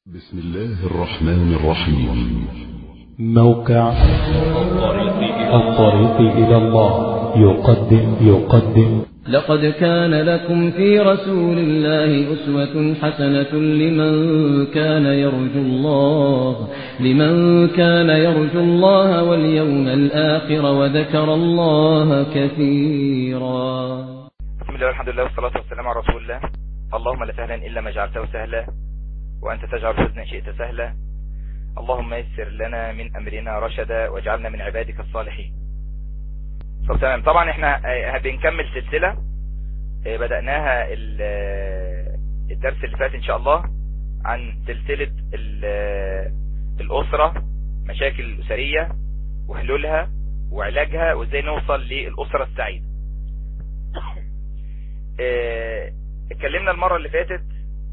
بسم الله الرحمن الرحيم موقع الطريق إلى الله يقدم يقدم لقد كان لكم في رسول الله أسوة حسنة لمن كان يرجو الله لمن كان يرجو الله واليوم الآخر وذكر الله كثيرا بسم الله والحمد لله والصلاة والسلام على رسول الله اللهم لا سهلا إلا ما جعلته سهلا وأنت تجعل الحزن شئت سهلا اللهم يسر لنا من أمرنا رشدا واجعلنا من عبادك الصالحين طب تمام طبعا احنا بنكمل سلسلة بدأناها الدرس اللي فات ان شاء الله عن سلسلة الأسرة مشاكل الأسرية وحلولها وعلاجها وازاي نوصل للأسرة السعيدة اتكلمنا المرة اللي فاتت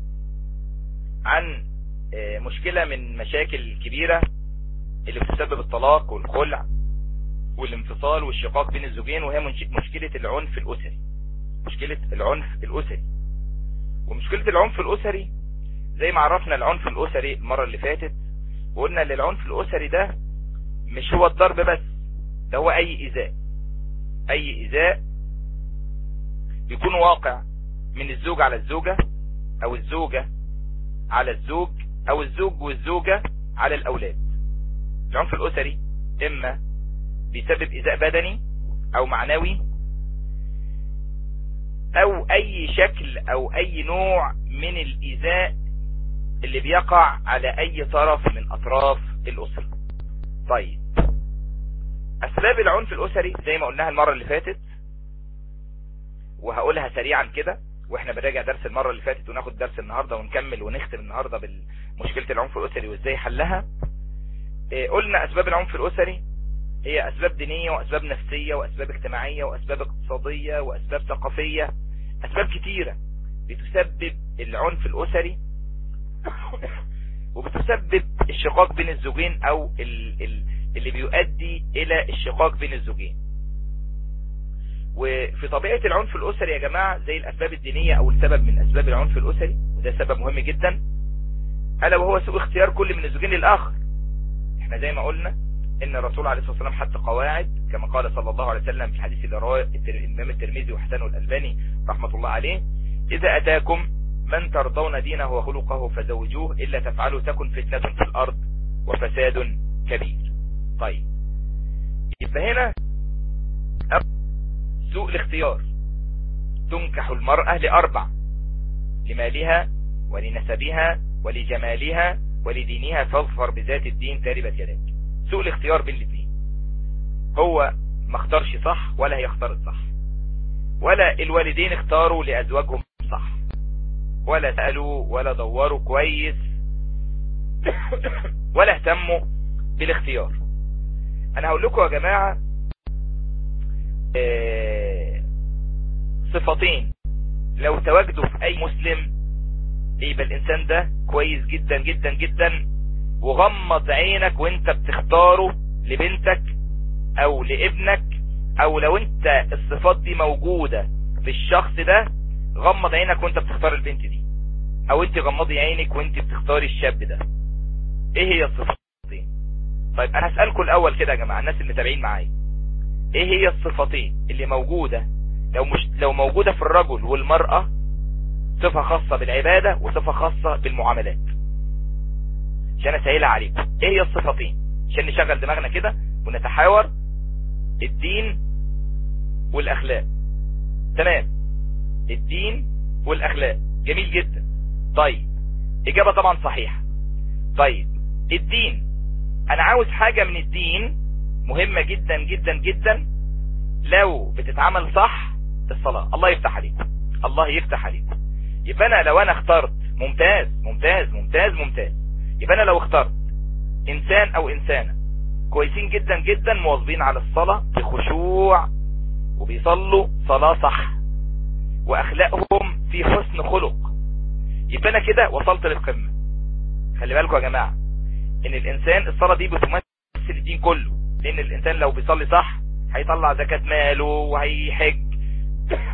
عن مشكلة من مشاكل الكبيرة اللي بتسبب الطلاق والخلع والانفصال والشقاق بين الزوجين وهي مشكلة العنف الأسري مشكلة العنف الأسري ومشكلة العنف الأسري زي ما عرفنا العنف الأسري المرة اللي فاتت وقلنا ان العنف الأسري ده مش هو الضرب بس ده هو أي إيذاء أي إيذاء بيكون واقع من الزوج على الزوجة أو الزوجة على الزوج او الزوج والزوجة على الاولاد العنف الاسري اما بيسبب ايذاء بدني او معنوي او اي شكل او اي نوع من الايذاء اللي بيقع على اي طرف من اطراف الاسرة طيب اسباب العنف الاسري زي ما قلناها المرة اللي فاتت وهقولها سريعا كده واحنا بنراجع درس المرة اللي فاتت وناخد درس النهاردة ونكمل ونختم النهاردة بمشكلة العنف الأسري وازاي حلها اه قلنا أسباب العنف الأسري هي أسباب دينية وأسباب نفسية وأسباب اجتماعية وأسباب اقتصادية وأسباب ثقافية أسباب كتيرة بتسبب العنف الأسري وبتسبب الشقاق بين الزوجين أو اللي بيؤدي إلى الشقاق بين الزوجين وفي طبيعة العنف الأسري يا جماعة زي الأسباب الدينية أو السبب من أسباب العنف الأسري وده سبب مهم جدا ألا وهو سوء اختيار كل من الزوجين للآخر احنا زي ما قلنا ان الرسول عليه الصلاة والسلام حتى قواعد كما قال صلى الله عليه وسلم في الحديث اللي رواه الإمام الترمذي وحسنه الألباني رحمة الله عليه إذا أتاكم من ترضون دينه وخلقه فزوجوه إلا تفعلوا تكن فتنة في الأرض وفساد كبير طيب يبقى هنا سوء الاختيار تنكح المرأة لأربع لمالها ولنسبها ولجمالها ولدينها فاظفر بذات الدين تاربت يداك سوء الاختيار بين الاثنين هو ما اختارش صح ولا هيختار الصح ولا الوالدين اختاروا لأزواجهم صح ولا سألوا ولا دوروا كويس ولا اهتموا بالاختيار انا هقول لكم يا جماعة اه صفتين لو تواجدوا في اي مسلم يبقى الانسان ده كويس جدا جدا جدا وغمض عينك وانت بتختاره لبنتك او لابنك او لو انت الصفات دي موجودة في الشخص ده غمض عينك وانت بتختار البنت دي او انت غمضي عينك وانت بتختاري الشاب ده ايه هي الصفتين طيب انا هسألكم الاول كده يا جماعة الناس اللي متابعين معايا ايه هي الصفتين اللي موجودة لو مش لو موجودة في الرجل والمرأة صفة خاصة بالعبادة وصفة خاصة بالمعاملات عشان اسهلها عليكم ايه هي الصفتين عشان نشغل دماغنا كده ونتحاور الدين والاخلاق تمام الدين والاخلاق جميل جدا طيب اجابة طبعا صحيحة طيب الدين انا عاوز حاجة من الدين مهمة جدا جدا جدا لو بتتعمل صح الصلاة الله يفتح عليك الله يفتح عليك يبقى انا لو انا اخترت ممتاز ممتاز ممتاز ممتاز يبقى انا لو اخترت انسان او انسانة كويسين جدا جدا مواظبين على الصلاة بخشوع وبيصلوا صلاة صح واخلاقهم في حسن خلق يبقى انا كده وصلت للقمة خلي بالكم يا جماعة ان الانسان الصلاة دي بتمثل الدين كله لان الانسان لو بيصلي صح هيطلع زكاة ماله وهيحج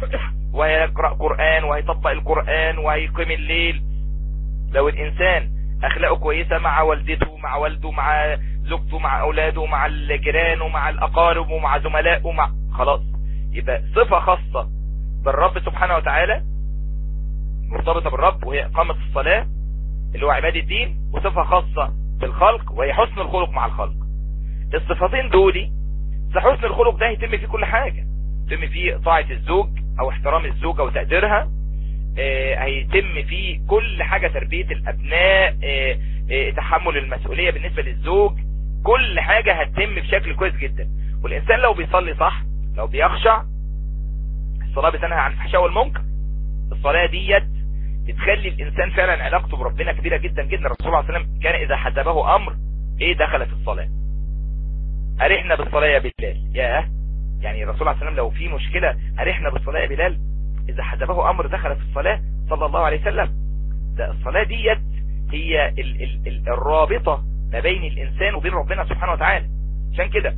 وهيقرأ قرآن وهيطبق القرآن وهيقيم الليل لو الإنسان اخلاقه كويسة مع والدته مع والده مع زوجته مع اولاده مع الجيران ومع الاقارب ومع زملائه ومع خلاص يبقى صفة خاصة بالرب سبحانه وتعالى مرتبطة بالرب وهي اقامة الصلاة اللي هو عباد الدين وصفة خاصة بالخلق وهي حسن الخلق مع الخلق الصفتين دولي حسن الخلق ده هيتم فيه كل حاجة يتم فيه طاعة الزوج او احترام الزوجة وتقديرها اه هيتم فيه كل حاجة تربية الابناء اه اه تحمل المسؤولية بالنسبة للزوج كل حاجة هتتم بشكل كويس جدا والانسان لو بيصلي صح لو بيخشع الصلاة بتنهى عن الفحشاء والمنكر الصلاة ديت بتخلي الانسان فعلا علاقته بربنا كبيرة جدا جدا الرسول صلى الله عليه وسلم كان اذا حسبه امر ايه دخل في الصلاة ارحنا بالصلاة يا بلال ياه يعني الرسول عليه السلام لو في مشكلة ارحنا بالصلاة يا بلال اذا حسبه امر دخل في الصلاة صلى الله عليه وسلم ده الصلاة ديت هي ال ال ال الرابطة ما بين الانسان وبين ربنا سبحانه وتعالى عشان كده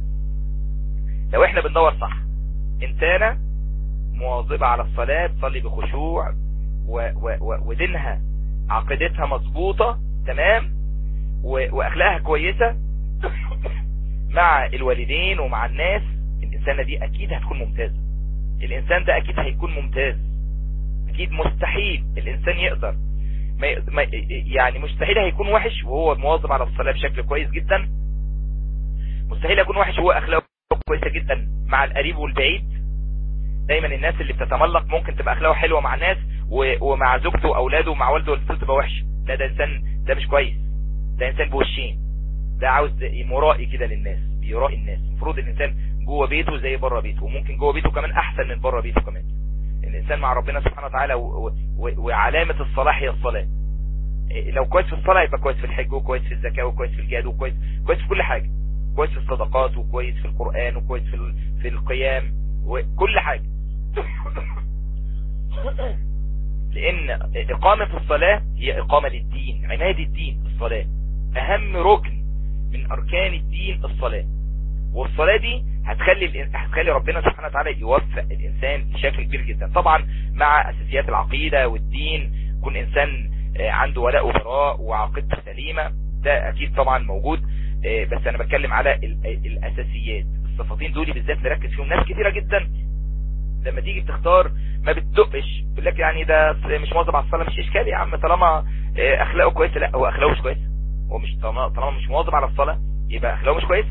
لو احنا بندور صح انسانة مواظبة على الصلاة تصلي بخشوع و و و ودينها عقيدتها مظبوطة تمام واخلاقها كويسة مع الوالدين ومع الناس الانسانة دي اكيد هتكون ممتازة الانسان ده اكيد هيكون ممتاز اكيد مستحيل الانسان يقدر ما يعني مستحيل هيكون وحش وهو مواظب على الصلاة بشكل كويس جدا مستحيل يكون وحش وهو اخلاقه كويسة جدا مع القريب والبعيد دايما الناس اللي بتتملق ممكن تبقى اخلاقه حلوة مع الناس ومع زوجته واولاده ومع والده والدته تبقى وحشه لا ده انسان ده مش كويس ده انسان بوشين ده عاوز مرائي كده للناس بيرائي الناس المفروض الانسان جوه بيته زي بره بيته وممكن جوه بيته كمان احسن من بره بيته كمان الانسان مع ربنا سبحانه وتعالى وعلامة الصلاح هي الصلاة لو كويس في الصلاة يبقى كويس في الحج وكويس في الزكاة وكويس في الجهاد وكويس كويس في كل حاجة كويس في الصدقات وكويس في القرآن وكويس في في القيام وكل حاجة لان اقامة الصلاة هي اقامة للدين عماد الدين الصلاة اهم ركن من اركان الدين الصلاة والصلاة دي هتخلي هتخلي ربنا سبحانه وتعالى يوفق الانسان بشكل كبير جدا طبعا مع اساسيات العقيدة والدين يكون انسان عنده ولاء وبراء وعقيدته سليمة ده اكيد طبعا موجود بس انا بتكلم على الاساسيات الصفتين دول بالذات نركز فيهم ناس كتيرة جدا لما تيجي بتختار ما بتدقش يقول لك يعني ده مش مواظب على الصلاه مش اشكال يا عم طالما اخلاقه كويسه لا هو اخلاقه مش كويس هو مش طالما مش مواظب على الصلاه يبقى اخلاقه مش كويس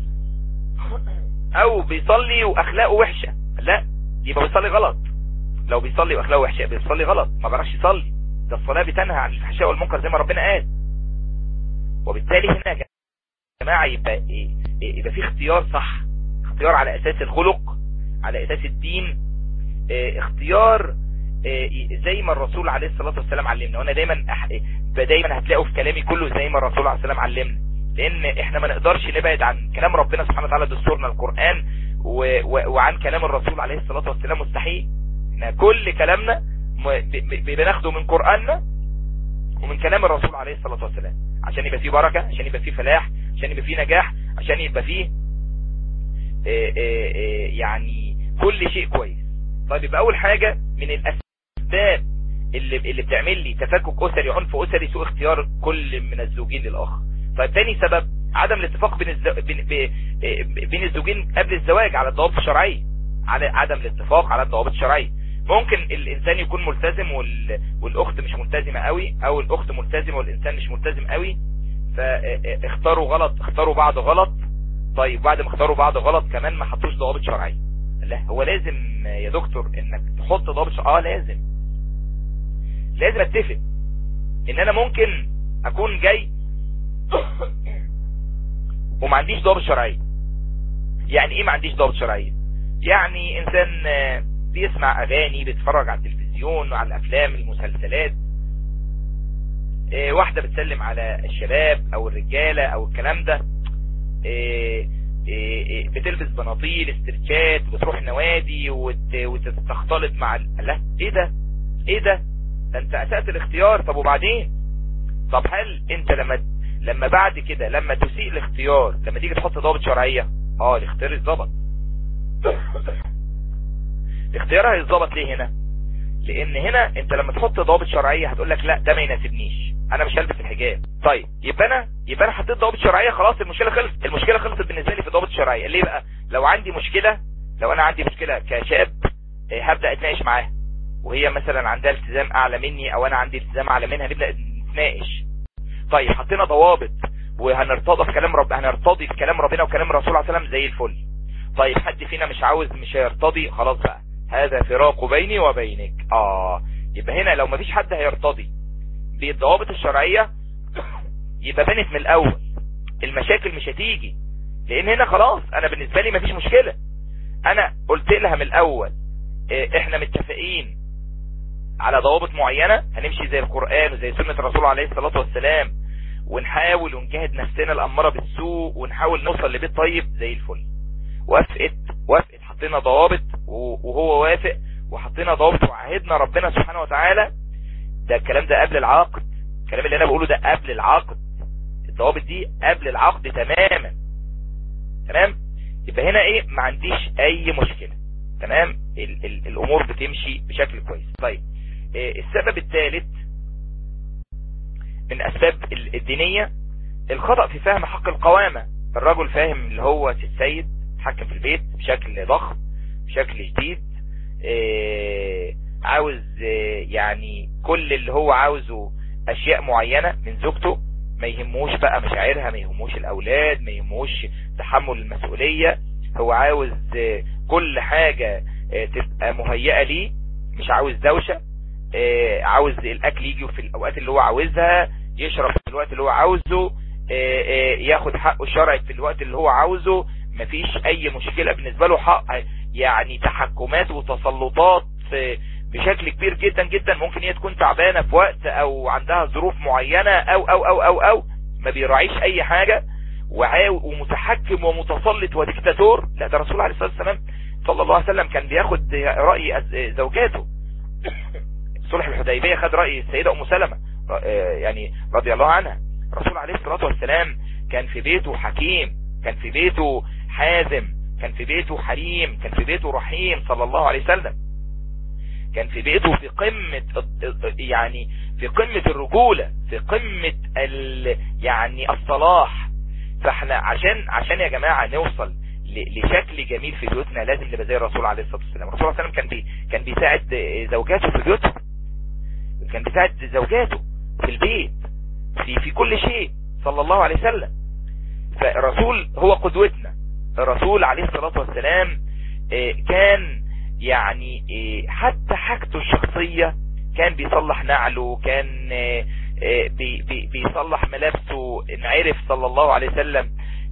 او بيصلي واخلاقه وحشه لا يبقى بيصلي غلط لو بيصلي واخلاقه وحشه بيصلي غلط ما بيعرفش يصلي ده الصلاه بتنهى عن الفحشاء والمنكر زي ما ربنا قال وبالتالي هنا يا جماعه يبقى يبقى في اختيار صح اختيار على اساس الخلق على اساس الدين اه اختيار اه زي ما الرسول عليه الصلاة والسلام علمنا وانا دايما أح... دايما هتلاقوا في كلامي كله زي ما الرسول عليه السلام علمنا لان احنا ما نقدرش نبعد عن كلام ربنا سبحانه وتعالى دستورنا القرآن و... و... وعن كلام الرسول عليه الصلاة والسلام مستحيل احنا كل كلامنا ب... بناخده من قرآننا ومن كلام الرسول عليه الصلاة والسلام عشان يبقى فيه بركة عشان يبقى فيه فلاح عشان يبقى فيه نجاح عشان يبقى فيه اه يعني كل شيء كويس طيب يبقى اول حاجة من الاسباب اللي اللي بتعمل لي تفكك اسري عنف اسري سوء اختيار كل من الزوجين للاخر طيب تاني سبب عدم الاتفاق بين الزو... بين, بين الزوجين قبل الزواج على الضوابط الشرعيه على عدم الاتفاق على الضوابط الشرعيه ممكن الانسان يكون ملتزم وال... والاخت مش ملتزمه قوي او الاخت ملتزمه والانسان مش ملتزم قوي فاختاروا غلط اختاروا بعض غلط طيب بعد ما اختاروا بعض غلط كمان ما حطوش ضوابط شرعيه لا هو لازم يا دكتور انك تحط ضابط اه لازم لازم اتفق ان انا ممكن اكون جاي وما عنديش ضابط شرعيه يعني ايه ما عنديش ضابط شرعيه يعني انسان بيسمع اغاني بيتفرج على التلفزيون وعلى الافلام المسلسلات واحدة بتسلم على الشباب او الرجالة او الكلام ده بتلبس بناطيل استرتشات بتروح نوادي وتختلط مع لا ايه ده ايه ده ده انت اسأت الاختيار طب وبعدين طب هل انت لما لما بعد كده لما تسيء الاختيار لما تيجي تحط ضابط شرعية اه الاختيار يتظبط الاختيار هيتظبط ليه هنا لان هنا انت لما تحط ضابط شرعية هتقول لك لا ده ما يناسبنيش انا مش هلبس الحجاب طيب يبقى انا يبقى انا حطيت ضوابط شرعيه خلاص المشكله خلصت المشكله خلصت بالنسبه لي في الضوابط الشرعيه ليه بقى لو عندي مشكله لو انا عندي مشكله كشاب إيه، هبدا اتناقش معاها وهي مثلا عندها التزام اعلى مني او انا عندي التزام اعلى منها نبدا نتناقش طيب حطينا ضوابط وهنرتضى في كلام رب هنرتضي في كلام ربنا وكلام الرسول عليه الصلاه والسلام زي الفل طيب حد فينا مش عاوز مش هيرتضي خلاص بقى هذا فراق بيني وبينك اه يبقى هنا لو مفيش حد هيرتضي بالضوابط الشرعية يبقى بنت من الاول المشاكل مش هتيجي لان هنا خلاص انا بالنسبة لي مفيش مشكلة انا قلت لها من الاول إيه، احنا متفقين على ضوابط معينة هنمشي زي القرآن وزي سنة الرسول عليه الصلاة والسلام ونحاول ونجاهد نفسنا الأمارة بالسوء ونحاول نوصل لبيت طيب زي الفل وافقت وافقت حطينا ضوابط وهو وافق وحطينا ضوابط وعهدنا ربنا سبحانه وتعالى ده الكلام ده قبل العقد الكلام اللي انا بقوله ده قبل العقد الضوابط دي قبل العقد تماما تمام يبقى هنا ايه ما عنديش اي مشكلة تمام ال ال الامور بتمشي بشكل كويس طيب إيه السبب الثالث من اسباب الدينية الخطأ في فهم حق القوامة الرجل فاهم اللي هو السيد حكم في البيت بشكل ضخم بشكل جديد إيه عاوز إيه يعني كل اللي هو عاوزه اشياء معينة من زوجته ما يهموش بقى مشاعرها ما يهموش الاولاد ما يهموش تحمل المسؤولية هو عاوز إيه كل حاجة تبقى مهيئة ليه مش عاوز دوشة عاوز الاكل يجي في الاوقات اللي هو عاوزها يشرب في الوقت اللي هو عاوزه ياخد حقه الشرعي في الوقت اللي هو عاوزه مفيش اي مشكلة بالنسبة له حق يعني تحكمات وتسلطات بشكل كبير جدا جدا ممكن هي تكون تعبانة في وقت او عندها ظروف معينة او او او او او ما بيراعيش اي حاجة ومتحكم ومتسلط وديكتاتور لا ده الرسول عليه الصلاة والسلام صلى الله عليه وسلم كان بياخد رأي زوجاته صلح الحديبية خد رأي السيدة ام سلمة يعني رضي الله عنها الرسول عليه الصلاة والسلام كان في بيته حكيم كان في بيته حازم كان في بيته حليم كان في بيته رحيم صلى الله عليه وسلم كان في بيته في قمة يعني في قمة الرجولة في قمة ال يعني الصلاح فاحنا عشان عشان يا جماعة نوصل لشكل جميل في بيوتنا لازم نبقى زي الرسول عليه الصلاة والسلام الرسول عليه الصلاة والسلام كان بي كان بيساعد زوجاته في بيوتهم كان بيساعد زوجاته في البيت في في كل شيء صلى الله عليه وسلم فالرسول هو قدوتنا الرسول عليه الصلاة والسلام كان يعني حتى حاجته الشخصية كان بيصلح نعله كان بي بي بيصلح ملابسه نعرف صلى الله عليه وسلم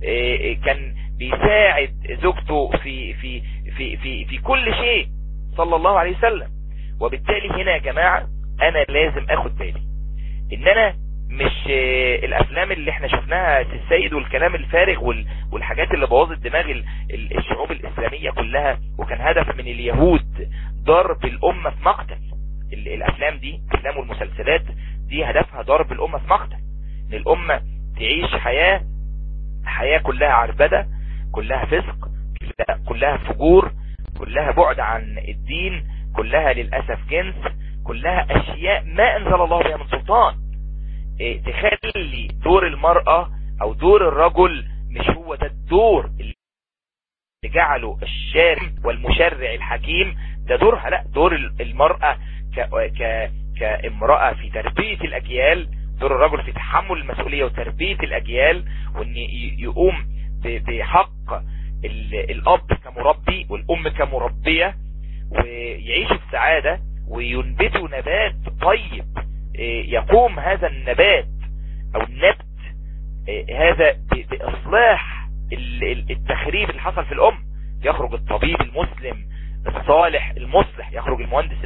كان بيساعد زوجته في في في في في كل شيء صلى الله عليه وسلم وبالتالي هنا يا جماعة انا لازم اخد بالي ان انا مش الافلام اللي احنا شفناها السيد والكلام الفارغ والحاجات اللي بوظت دماغ الشعوب الاسلامية كلها وكان هدف من اليهود ضرب الامة في مقتل الافلام دي افلام والمسلسلات دي هدفها ضرب الامة في مقتل ان الامة تعيش حياة حياة كلها عربدة كلها فسق كلها فجور كلها بعد عن الدين كلها للأسف جنس كلها اشياء ما انزل الله بها من سلطان إيه تخلي دور المرأة او دور الرجل مش هو ده الدور اللي جعله الشارع والمشرع الحكيم ده دورها لا دور المرأة ك ك كامرأة في تربية الاجيال دور الرجل في تحمل المسؤولية وتربية الاجيال وان يقوم بحق الاب كمربي والام كمربية ويعيشوا في سعادة وينبتوا نبات طيب يقوم هذا النبات او النبت هذا باصلاح التخريب اللي حصل في الام يخرج الطبيب المسلم الصالح المصلح يخرج المهندس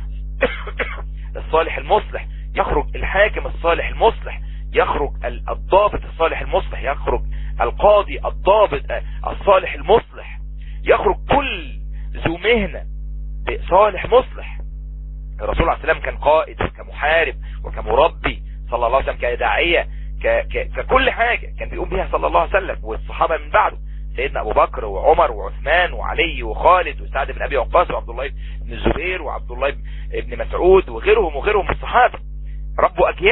الصالح المصلح يخرج الحاكم الصالح المصلح يخرج الضابط الصالح المصلح يخرج القاضي الضابط الصالح المصلح يخرج كل ذو مهنة صالح مصلح الرسول عليه السلام كان قائد وكمحارب وكمربي صلى الله عليه وسلم كداعية ككل حاجة كان بيقوم بيها صلى الله عليه وسلم والصحابة من بعده سيدنا ابو بكر وعمر وعثمان وعلي وخالد وسعد بن ابي وقاص وعبد الله بن الزبير وعبد الله بن مسعود وغيرهم وغيرهم من الصحابة ربوا اجيال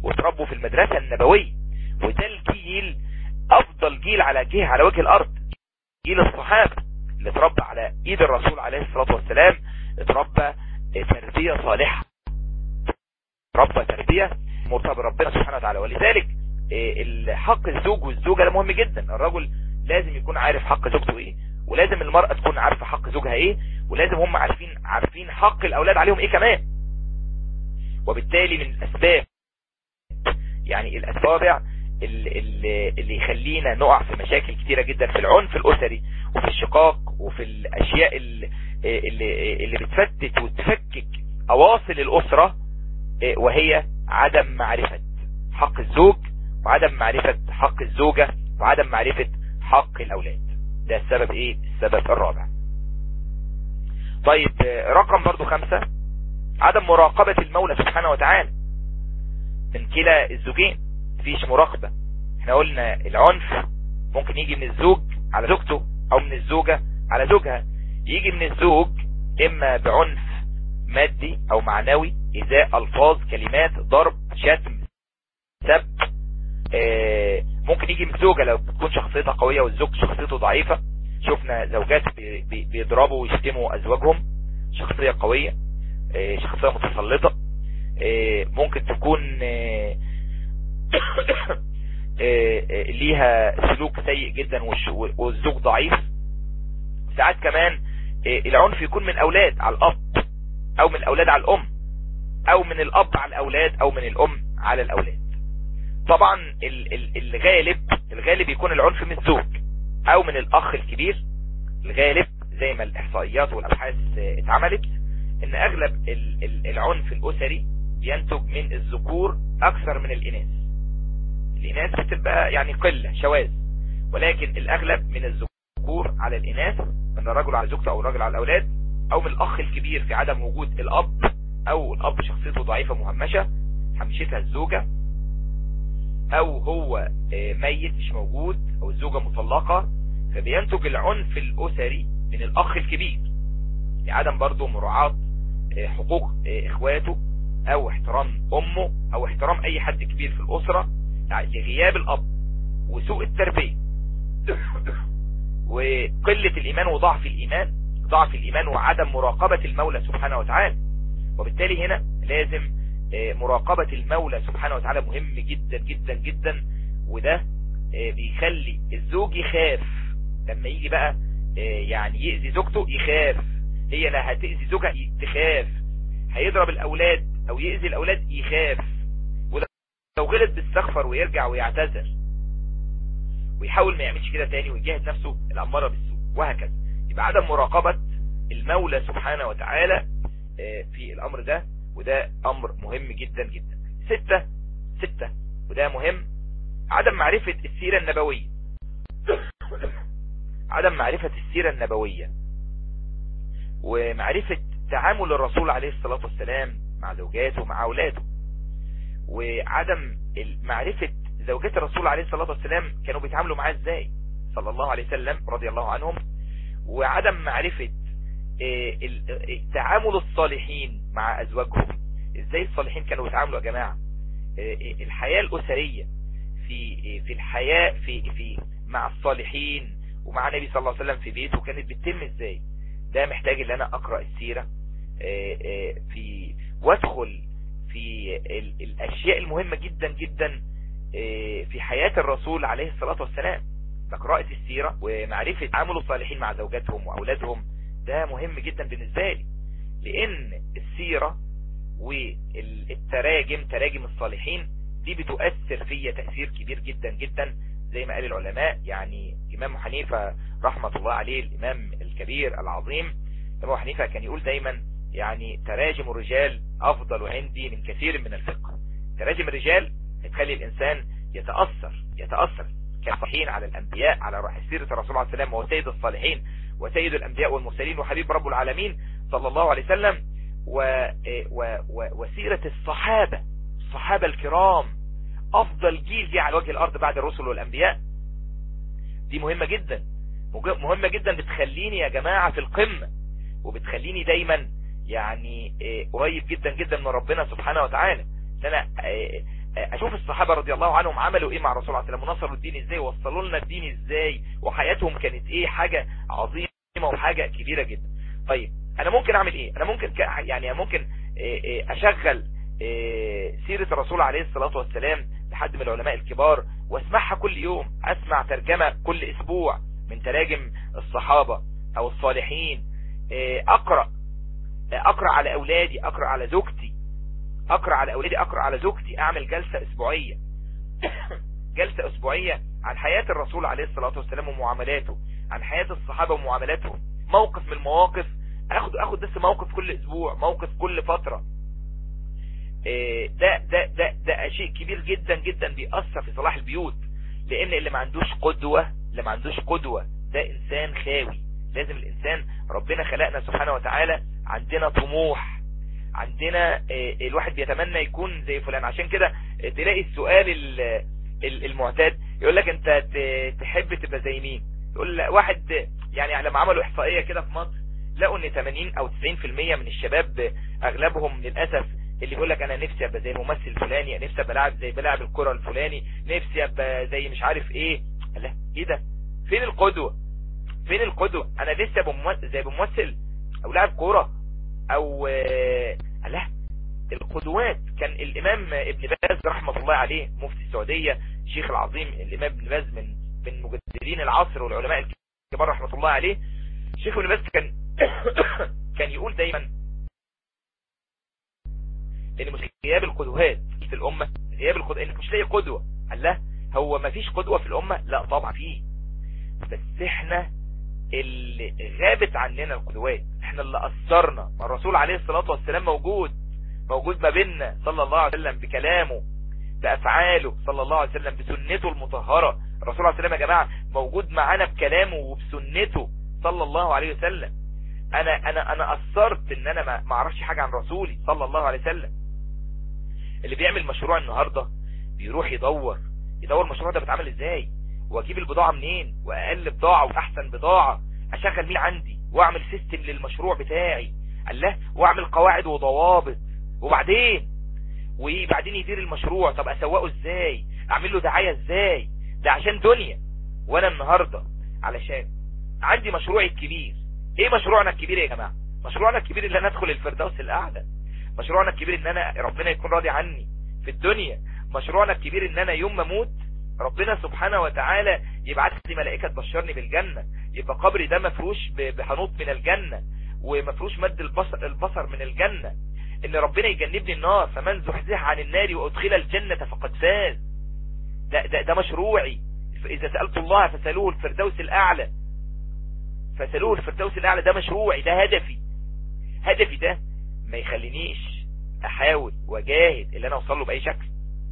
وتربوا في المدرسة النبوية وده الجيل افضل جيل على جهة على وجه الارض جيل الصحابة اللي اتربى على ايد الرسول عليه الصلاة والسلام اتربى تربية صالحة ربى تربية مرتبة بربنا سبحانه وتعالى ولذلك حق الزوج والزوجة ده مهم جدا الرجل لازم يكون عارف حق زوجته ايه ولازم المرأة تكون عارفة حق زوجها ايه ولازم هم عارفين عارفين حق الاولاد عليهم ايه كمان وبالتالي من الاسباب يعني الاسباب اللي, اللي, اللي يخلينا نقع في مشاكل كتيرة جدا في العنف الاسري وفي الشقاق وفي الاشياء اللي, اللي, اللي بتفتت وتفكك اواصل الاسرة وهي عدم معرفة حق الزوج وعدم معرفة حق الزوجة وعدم معرفة حق الاولاد ده السبب ايه السبب الرابع طيب رقم برضو خمسة عدم مراقبة المولى سبحانه وتعالى من كلا الزوجين مفيش مراقبة احنا قلنا العنف ممكن يجي من الزوج على زوجته او من الزوجة على زوجها يجي من الزوج اما بعنف مادي او معنوي ازاء الفاظ كلمات ضرب شتم سب اه ممكن يجي من الزوجة لو بتكون شخصيتها قوية والزوج شخصيته ضعيفة شفنا زوجات بيضربوا ويشتموا ازواجهم شخصية قوية اه شخصية متسلطة اه ممكن تكون ليها سلوك سيء جدا والزوج ضعيف ساعات كمان العنف يكون من اولاد على الاب او من الاولاد على الام او من الاب على الاولاد او من الام على الاولاد طبعا الغالب الغالب يكون العنف من الزوج او من الاخ الكبير الغالب زي ما الاحصائيات والابحاث اتعملت ان اغلب العنف الاسري بينتج من الذكور اكثر من الاناث الاناث بتبقى يعني قلة شواذ ولكن الاغلب من الذكور على الاناث من الرجل على زوجته او الرجل على الاولاد او من الاخ الكبير في عدم وجود الاب او الاب شخصيته ضعيفة مهمشة حمشتها الزوجة او هو ميت مش موجود او الزوجة مطلقة فبينتج العنف الاسري من الاخ الكبير لعدم برضه مراعاة حقوق اخواته او احترام امه او احترام اي حد كبير في الاسرة يعني لغياب الاب وسوء التربية وقلة الايمان وضعف الايمان ضعف الايمان وعدم مراقبة المولى سبحانه وتعالى وبالتالي هنا لازم مراقبة المولى سبحانه وتعالى مهم جدا جدا جدا وده بيخلي الزوج يخاف لما يجي بقى يعني يأذي زوجته يخاف هي لا هتأذي زوجها تخاف هيضرب الاولاد او يأذي الاولاد يخاف لو غلط بيستغفر ويرجع ويعتذر ويحاول ما يعملش كده تاني ويجاهد نفسه الأمارة بالسوء وهكذا يبقى عدم مراقبة المولى سبحانه وتعالى في الأمر ده وده أمر مهم جدا جدا ستة ستة وده مهم عدم معرفة السيرة النبوية عدم معرفة السيرة النبوية ومعرفة تعامل الرسول عليه الصلاة والسلام مع زوجاته ومع أولاده وعدم معرفة زوجات الرسول عليه الصلاة والسلام كانوا بيتعاملوا معاه ازاي صلى الله عليه وسلم رضي الله عنهم وعدم معرفة تعامل الصالحين مع أزواجهم ازاي الصالحين كانوا بيتعاملوا يا جماعة الحياة الأسرية في في الحياة في في مع الصالحين ومع النبي صلى الله عليه وسلم في بيته كانت بتتم ازاي ده محتاج ان انا اقرأ السيرة في وادخل في الاشياء المهمة جدا جدا في حياة الرسول عليه الصلاة والسلام بقراءة السيرة ومعرفة تعامل الصالحين مع زوجاتهم واولادهم ده مهم جدا بالنسبة لي لان السيرة والتراجم تراجم الصالحين دي بتؤثر فيا تأثير كبير جدا جدا زي ما قال العلماء يعني امام حنيفة رحمة الله عليه الامام الكبير العظيم امام حنيفة كان يقول دايما يعني تراجم الرجال افضل عندي من كثير من الفقه تراجم الرجال تخلي الانسان يتأثر يتأثر كالصحيحين على الانبياء على سيرة الرسول عليه السلام وهو سيد الصالحين وسيد الانبياء والمرسلين وحبيب رب العالمين صلى الله عليه وسلم و و و وسيرة الصحابة الصحابة الكرام افضل جيل جه على وجه الارض بعد الرسل والانبياء دي مهمة جدا مهمة جدا بتخليني يا جماعة في القمة وبتخليني دايما يعني قريب جدا جدا من ربنا سبحانه وتعالى انا اشوف الصحابة رضي الله عنهم عملوا ايه مع الرسول عليه السلام ونصروا الدين ازاي ووصلوا لنا الدين ازاي وحياتهم كانت ايه حاجة عظيمة وحاجة كبيرة جدا طيب انا ممكن اعمل ايه انا ممكن يعني ممكن اشغل سيرة الرسول عليه الصلاة والسلام لحد من العلماء الكبار واسمعها كل يوم اسمع ترجمة كل اسبوع من تراجم الصحابة او الصالحين اقرأ اقرأ على اولادي اقرأ على زوجتي اقرأ على اولادي اقرأ على زوجتي اعمل جلسة اسبوعية جلسة اسبوعية عن حياة الرسول عليه الصلاة والسلام ومعاملاته عن حياة الصحابة ومعاملاتهم موقف من المواقف اخد اخد بس موقف كل اسبوع موقف كل فترة ده ده ده ده شيء كبير جدا جدا بيأثر في صلاح البيوت لان اللي ما عندوش قدوة اللي ما عندوش قدوة ده انسان خاوي لازم الانسان ربنا خلقنا سبحانه وتعالى عندنا طموح عندنا الواحد بيتمنى يكون زي فلان عشان كده تلاقي السؤال المعتاد يقول لك انت تحب تبقى زي مين يقول واحد يعني لما عملوا احصائية كده في مصر لقوا ان 80 او 90% من الشباب اغلبهم للأسف اللي يقول لك انا نفسي ابقى زي الممثل الفلاني نفسي ابقى لاعب زي بلاعب الكرة الفلاني نفسي ابقى زي مش عارف ايه لا ايه ده فين القدوة فين القدوة انا لسه بممثل زي بممثل او لاعب كورة او آه لا القدوات كان الامام ابن باز رحمة الله عليه مفتي السعودية شيخ العظيم الامام ابن باز من من مجددين العصر والعلماء الكبار رحمة الله عليه شيخ ابن باز كان كان يقول دايما ان مش غياب القدوات في الامة غياب القدوة انك مش لاقي قدوة قال لا هو ما فيش قدوة في الامة لا طبعا فيه بس احنا اللي غابت عننا القدوات احنا اللي اثرنا ما الرسول عليه الصلاة والسلام موجود موجود ما بيننا صلى الله عليه وسلم بكلامه بافعاله صلى الله عليه وسلم بسنته المطهرة الرسول عليه السلام يا جماعة موجود معانا بكلامه وبسنته صلى الله عليه وسلم انا انا انا اثرت ان انا ما اعرفش حاجة عن رسولي صلى الله عليه وسلم اللي بيعمل مشروع النهاردة بيروح يدور يدور المشروع ده بيتعمل ازاي واجيب البضاعة منين واقل بضاعة واحسن بضاعة اشغل مين عندي واعمل سيستم للمشروع بتاعي الله واعمل قواعد وضوابط وبعدين وبعدين يدير المشروع طب اسوقه ازاي اعمل له دعاية ازاي ده عشان دنيا وانا النهاردة علشان عندي مشروعي الكبير ايه مشروعنا الكبير يا جماعة مشروعنا الكبير اللي انا ادخل الفردوس الاعلى مشروعنا الكبير ان انا ربنا يكون راضي عني في الدنيا مشروعنا الكبير ان انا يوم ما اموت ربنا سبحانه وتعالى يبعث لي ملائكة تبشرني بالجنة يبقى قبري ده مفروش بحنوط من الجنة ومفروش مد البصر, البصر من الجنة ان ربنا يجنبني النار فمن زحزح عن النار وادخل الجنة فقد فاز ده, ده, ده مشروعي اذا سألت الله فسألوه الفردوس الاعلى فسألوه الفردوس الاعلى ده مشروعي ده هدفي هدفي ده ما يخلينيش احاول واجاهد اللي انا اوصل له باي شكل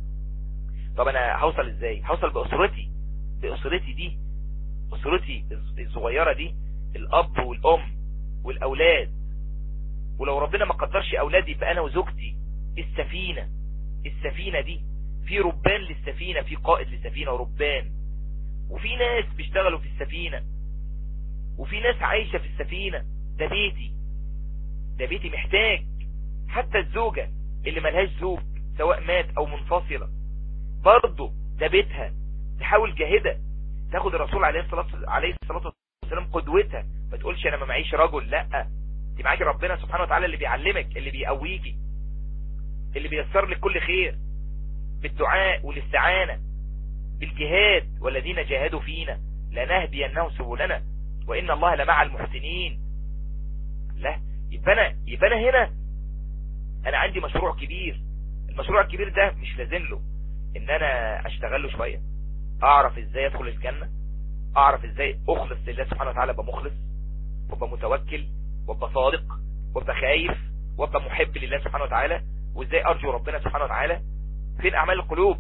طب انا هوصل ازاي هوصل باسرتي باسرتي دي اسرتي الصغيرة دي الاب والام والاولاد ولو ربنا ما قدرش اولادي يبقى انا وزوجتي السفينة السفينة دي في ربان للسفينة في قائد للسفينة وربان وفي ناس بيشتغلوا في السفينة وفي ناس عايشة في السفينة ده بيتي ده بيتي محتاج حتى الزوجة اللي ملهاش زوج سواء مات او منفصلة برضه ده بيتها تحاول جاهدة تاخد الرسول عليه الصلاة عليه الصلاة والسلام قدوتها ما تقولش انا ما معيش رجل لا دي معاكي ربنا سبحانه وتعالى اللي بيعلمك اللي بيقويكي اللي بيسر لك كل خير بالدعاء والاستعانة بالجهاد والذين جاهدوا فينا لنهدينهم سبلنا وإن الله لمع المحسنين لا يبقى أنا, يبقى أنا هنا أنا عندي مشروع كبير المشروع الكبير ده مش لازم له إن أنا أشتغل له شوية أعرف إزاي أدخل الجنة أعرف إزاي أخلص لله سبحانه وتعالى أبقى مخلص وأبقى متوكل وأبقى صادق وأبقى خايف وأبقى محب لله سبحانه وتعالى وإزاي أرجو ربنا سبحانه وتعالى فين أعمال القلوب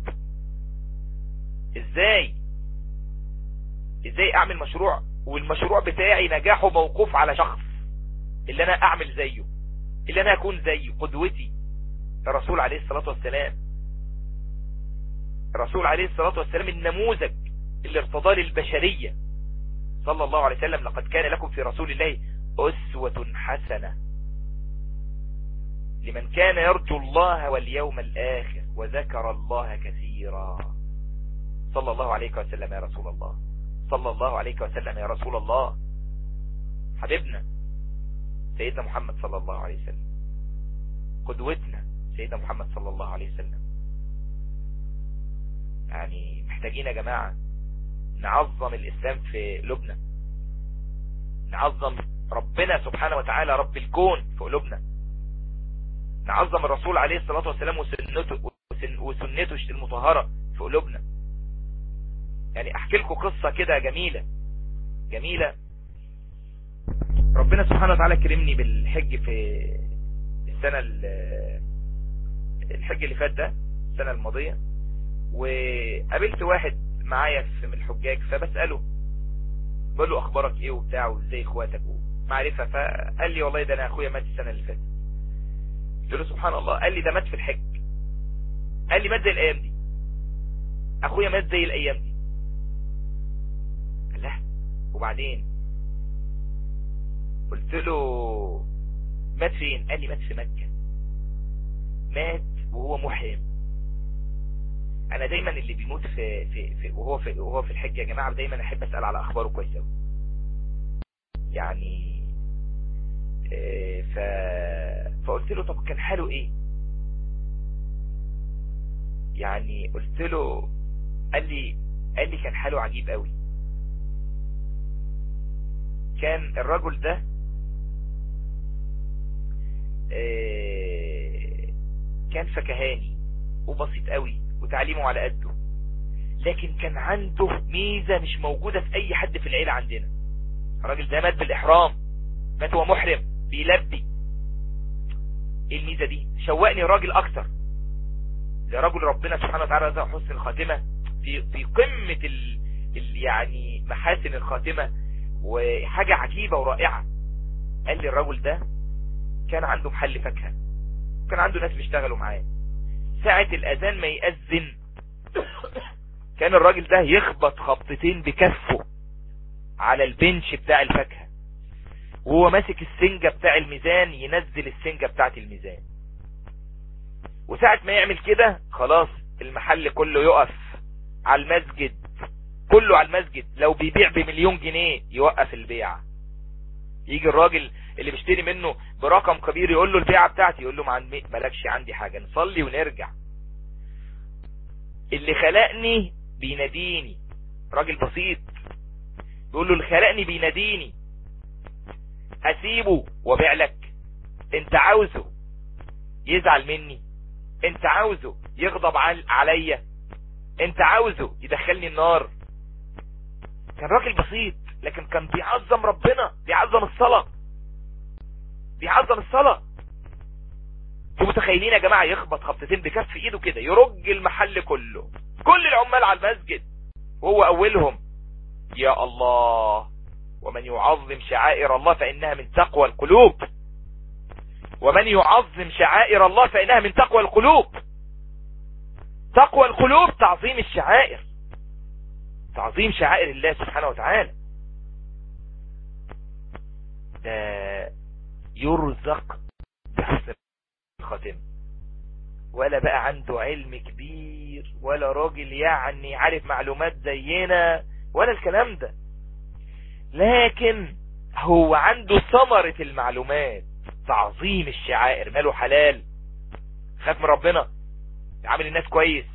إزاي إزاي أعمل مشروع والمشروع بتاعي نجاحه موقوف على شخص اللي أنا أعمل زيه اللي أنا أكون زيه قدوتي الرسول عليه الصلاة والسلام الرسول عليه الصلاة والسلام النموذج اللي ارتضى للبشرية صلى الله عليه وسلم لقد كان لكم في رسول الله أسوة حسنة لمن كان يرجو الله واليوم الآخر وذكر الله كثيرا صلى الله عليك وسلم يا رسول الله صلى الله عليك وسلم يا رسول الله حبيبنا سيدنا محمد صلى الله عليه وسلم قدوتنا سيدنا محمد صلى الله عليه وسلم يعني محتاجين يا جماعة نعظم الإسلام في قلوبنا نعظم ربنا سبحانه وتعالى رب الكون في قلوبنا نعظم الرسول عليه الصلاة والسلام وسنته, وسنته المطهرة في قلوبنا يعني احكي لكم قصة كده جميلة جميلة ربنا سبحانه وتعالى كرمني بالحج في السنة الحج اللي فات ده السنة الماضية وقابلت واحد معايا في من الحجاج فبسأله بقول له اخبارك ايه وبتاع وازاي اخواتك ومعرفة فقال لي والله ده انا اخويا مات السنة اللي فاتت قلت له سبحان الله قال لي ده مات في الحج قال لي مات زي الايام دي اخويا مات زي الايام دي قال لا وبعدين قلت له مات فين قال لي مات في مكة مات وهو محرم انا دايما اللي بيموت في, في, في وهو في وهو في الحج يا جماعه دايما احب اسال على اخباره كويس قوي يعني ف فقلت له طب كان حاله ايه يعني قلت له قال لي قال لي كان حاله عجيب قوي كان الرجل ده كان فكهاني وبسيط قوي وتعليمه على قده لكن كان عنده ميزة مش موجودة في اي حد في العيلة عندنا الراجل ده مات بالاحرام مات هو محرم بيلبي ايه الميزة دي شوقني الراجل اكتر ده رجل ربنا سبحانه وتعالى رزق حسن الخاتمة في في قمة ال... ال... يعني محاسن الخاتمة وحاجة عجيبة ورائعة قال لي الرجل ده كان عنده محل فاكهة كان عنده ناس بيشتغلوا معاه ساعة الأذان ما يأذن كان الراجل ده يخبط خبطتين بكفه على البنش بتاع الفاكهة وهو ماسك السنجة بتاع الميزان ينزل السنجة بتاعت الميزان وساعة ما يعمل كده خلاص المحل كله يقف على المسجد كله على المسجد لو بيبيع بمليون جنيه يوقف البيع يجي الراجل اللي بيشتري منه برقم كبير يقول له البيعة بتاعتي يقول له ما مالكش عندي حاجة نصلي ونرجع اللي خلقني بيناديني راجل بسيط بيقول له اللي خلقني بيناديني اسيبه وابيع لك انت عاوزه يزعل مني انت عاوزه يغضب عليا انت عاوزه يدخلني النار كان راجل بسيط لكن كان بيعظم ربنا بيعظم الصلاة بيعظم الصلاة انتوا متخيلين يا جماعة يخبط خبطتين بكف ايده كده يرج المحل كله كل العمال على المسجد وهو اولهم يا الله ومن يعظم شعائر الله فإنها من تقوى القلوب ومن يعظم شعائر الله فإنها من تقوى القلوب تقوى القلوب تعظيم الشعائر تعظيم شعائر الله سبحانه وتعالى ده يرزق بحسن الخاتم ولا بقى عنده علم كبير ولا راجل يعني عارف معلومات زينا ولا الكلام ده لكن هو عنده ثمرة المعلومات تعظيم الشعائر ماله حلال خاف من ربنا عامل الناس كويس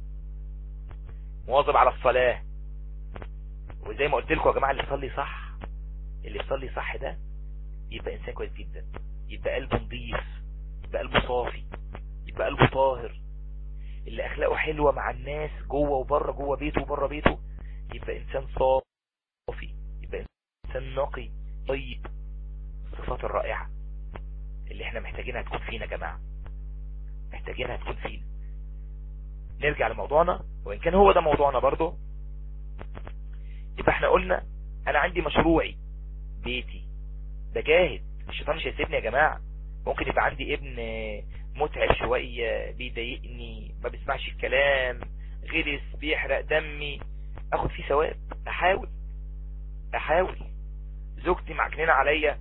مواظب على الصلاة وزي ما قلت لكم يا جماعة اللي يصلي صح اللي يصلي صح ده يبقى انسان كويس جدا يبقى قلبه نظيف يبقى قلبه صافي يبقى قلبه طاهر اللي اخلاقه حلوة مع الناس جوه وبره جوه بيته وبره بيته يبقى انسان صافي يبقى انسان نقي طيب الصفات الرائعة اللي احنا محتاجينها تكون فينا يا جماعة محتاجينها تكون فينا نرجع لموضوعنا وان كان هو ده موضوعنا برضو يبقى احنا قلنا انا عندي مشروعي بيتي بجاهد الشيطان مش هيسيبني يا جماعة ممكن يبقى عندي ابن متعب شوية بيضايقني ما بيسمعش الكلام غلس بيحرق دمي اخد فيه ثواب احاول احاول زوجتي معكنين عليا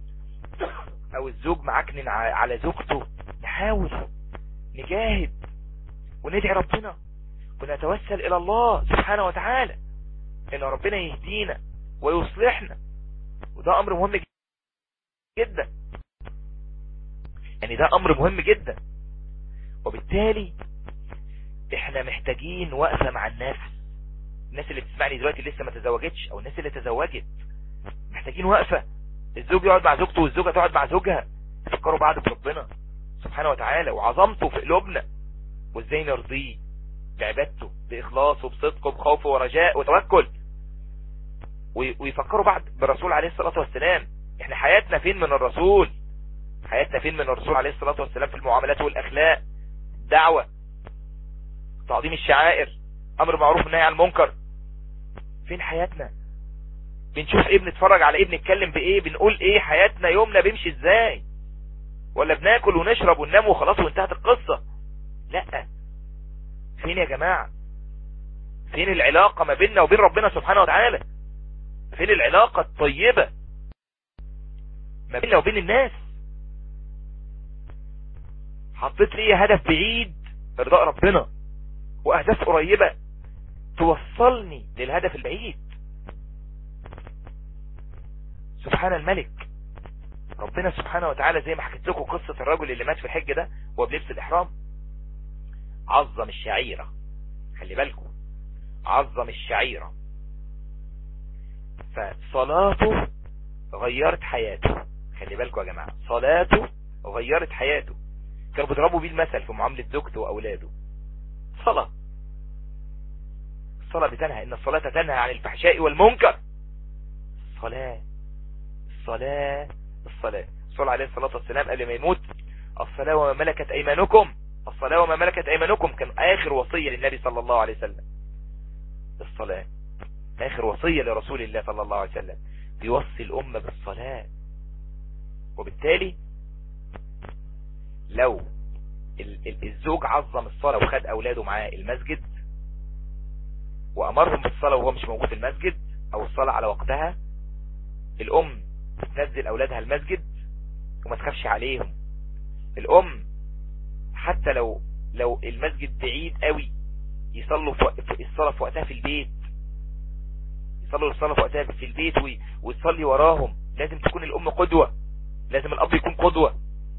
او الزوج معكنن على زوجته نحاول نجاهد وندعي ربنا ونتوسل الى الله سبحانه وتعالى ان ربنا يهدينا ويصلحنا وده امر مهم جدا يعني ده امر مهم جدا وبالتالي احنا محتاجين وقفة مع النفس الناس اللي بتسمعني دلوقتي لسه ما تزوجتش او الناس اللي تزوجت محتاجين وقفة الزوج يقعد مع زوجته والزوجة تقعد مع زوجها يفكروا بعض بربنا سبحانه وتعالى وعظمته في قلوبنا وازاي نرضيه بعبادته بإخلاص وبصدق وبخوف ورجاء وتوكل ويفكروا بعض بالرسول عليه الصلاة والسلام احنا حياتنا فين من الرسول حياتنا فين من الرسول عليه الصلاة والسلام في المعاملات والأخلاق الدعوة تعظيم الشعائر أمر معروف والنهي عن المنكر فين حياتنا بنشوف ايه بنتفرج على ايه بنتكلم بايه بنقول ايه حياتنا يومنا بيمشي ازاي ولا بناكل ونشرب وننام وخلاص وانتهت القصة لا فين يا جماعة فين العلاقة ما بيننا وبين ربنا سبحانه وتعالى فين العلاقة الطيبة ما بيننا وبين الناس حطيت لي هدف بعيد ارضاء ربنا واهداف قريبة توصلني للهدف البعيد سبحان الملك ربنا سبحانه وتعالى زي ما حكيت لكم قصة الرجل اللي مات في الحج ده وهو بلبس الإحرام عظم الشعيرة خلي بالكم عظم الشعيرة فصلاته غيرت حياته خلي بالكم يا جماعة صلاته غيرت حياته كانوا بيضربوا بيه المثل في معاملة زوجته وأولاده صلاة الصلاة بتنهى إن الصلاة تنهى عن الفحشاء والمنكر الصلاة الصلاة الصلاة صلى عليه الصلاة والسلام قبل ما يموت الصلاة وما ملكت أيمانكم الصلاة وما ملكت أيمانكم كان آخر وصية للنبي صلى الله عليه وسلم الصلاة آخر وصية لرسول الله صلى الله عليه وسلم بيوصي الأمة بالصلاة وبالتالي لو الزوج عظم الصلاة وخد أولاده معاه المسجد وأمرهم بالصلاة وهو مش موجود في المسجد أو الصلاة على وقتها الأم تنزل أولادها المسجد وما تخافش عليهم الأم حتى لو لو المسجد بعيد قوي يصلوا في الصلاة في وقتها في البيت يصلوا الصلاة في وقتها في البيت ويصلي وراهم لازم تكون الأم قدوة لازم الأب يكون قدوة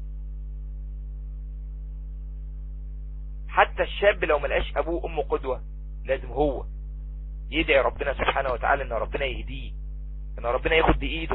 حتى الشاب لو ملقاش أبوه أمه قدوة لازم هو يدعي ربنا سبحانه وتعالى ان ربنا يهديه ان ربنا ياخد بايده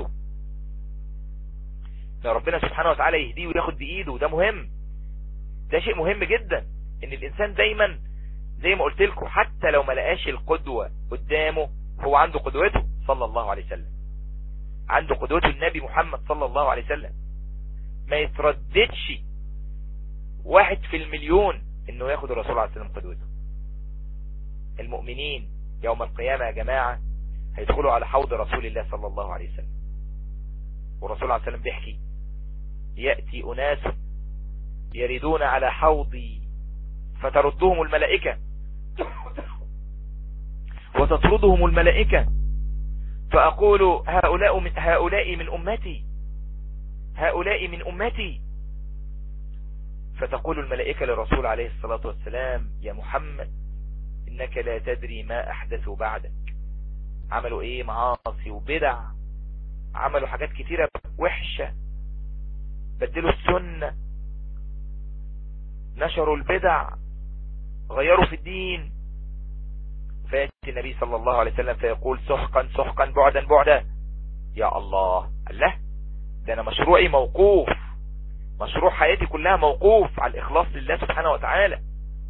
ان ربنا سبحانه وتعالى يهديه وياخد بايده وده مهم ده شيء مهم جدا ان الانسان دايما زي ما قلت لكم حتى لو ما لقاش القدوة قدامه هو عنده قدوته صلى الله عليه وسلم عنده قدوته النبي محمد صلى الله عليه وسلم ما يترددش واحد في المليون انه ياخد الرسول عليه السلام قدوته المؤمنين يوم القيامة يا جماعة هيدخلوا على حوض رسول الله صلى الله عليه وسلم والرسول عليه السلام بيحكي يأتي أناس يردون على حوضي فتردهم الملائكة وتطردهم الملائكة فأقول هؤلاء من, هؤلاء من أمتي هؤلاء من أمتي فتقول الملائكة للرسول عليه الصلاة والسلام يا محمد إنك لا تدري ما أحدثوا بعدك عملوا إيه معاصي وبدع عملوا حاجات كتيرة وحشة بدلوا السنة نشروا البدع غيروا في الدين فيأتي النبي صلى الله عليه وسلم فيقول سحقا سحقا بعدا بعدا يا الله الله ده أنا مشروعي موقوف مشروع حياتي كلها موقوف على الإخلاص لله سبحانه وتعالى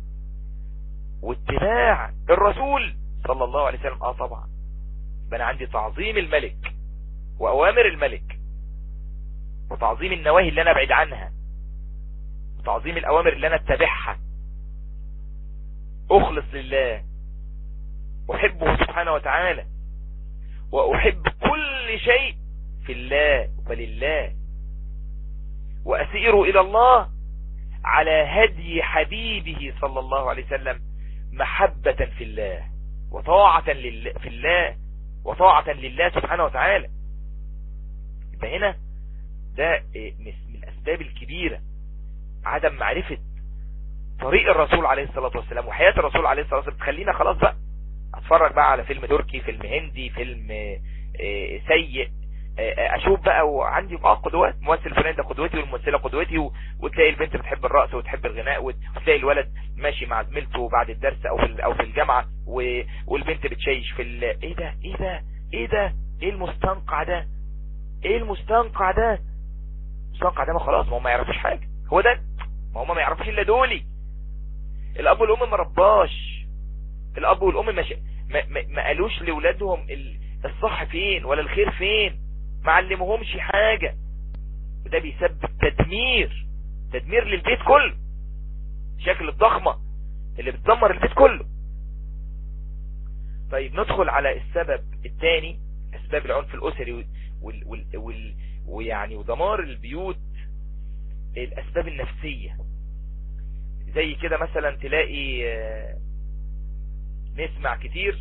واتباع الرسول صلى الله عليه وسلم اه طبعا يبقى انا عندي تعظيم الملك واوامر الملك وتعظيم النواهي اللي انا ابعد عنها وتعظيم الاوامر اللي انا اتبعها اخلص لله احبه سبحانه وتعالى واحب كل شيء في الله ولله واسير الى الله على هدي حبيبه صلى الله عليه وسلم محبة في الله وطاعة لله في الله وطاعة لله سبحانه وتعالى يبقى هنا ده من الأسباب الكبيرة عدم معرفة طريق الرسول عليه الصلاة والسلام وحياة الرسول عليه الصلاة والسلام تخلينا خلاص بقى اتفرج بقى على فيلم تركي فيلم هندي فيلم آه، سيء آه، اشوف بقى وعندي بقى قدوات ممثل فلان ده قدوتي والممثله قدوتي و... وتلاقي البنت بتحب الرقص وتحب الغناء وت- وتلاقي الولد ماشي مع زميلته بعد الدرس او في ال- او في الجامعه و... والبنت بتشيش في ال... ايه ده ايه ده ايه ده ايه المستنقع ده ايه المستنقع ده المستنقع ده ما خلاص ما هم ما يعرفوش حاجه هو ده ما هم ما يعرفوش الا دولي الاب والام ما رباش الاب والام ما, ش... ما... ما... ما قالوش لاولادهم ال- الصح فين ولا الخير فين ما علموهمش حاجة وده بيسبب تدمير تدمير للبيت كله شكل الضخمة اللي بتدمر البيت كله طيب ندخل على السبب الثاني اسباب العنف الاسري وال... وال... وال... وال... ويعني ودمار البيوت الاسباب النفسية زي كده مثلا تلاقي آه، نسمع كتير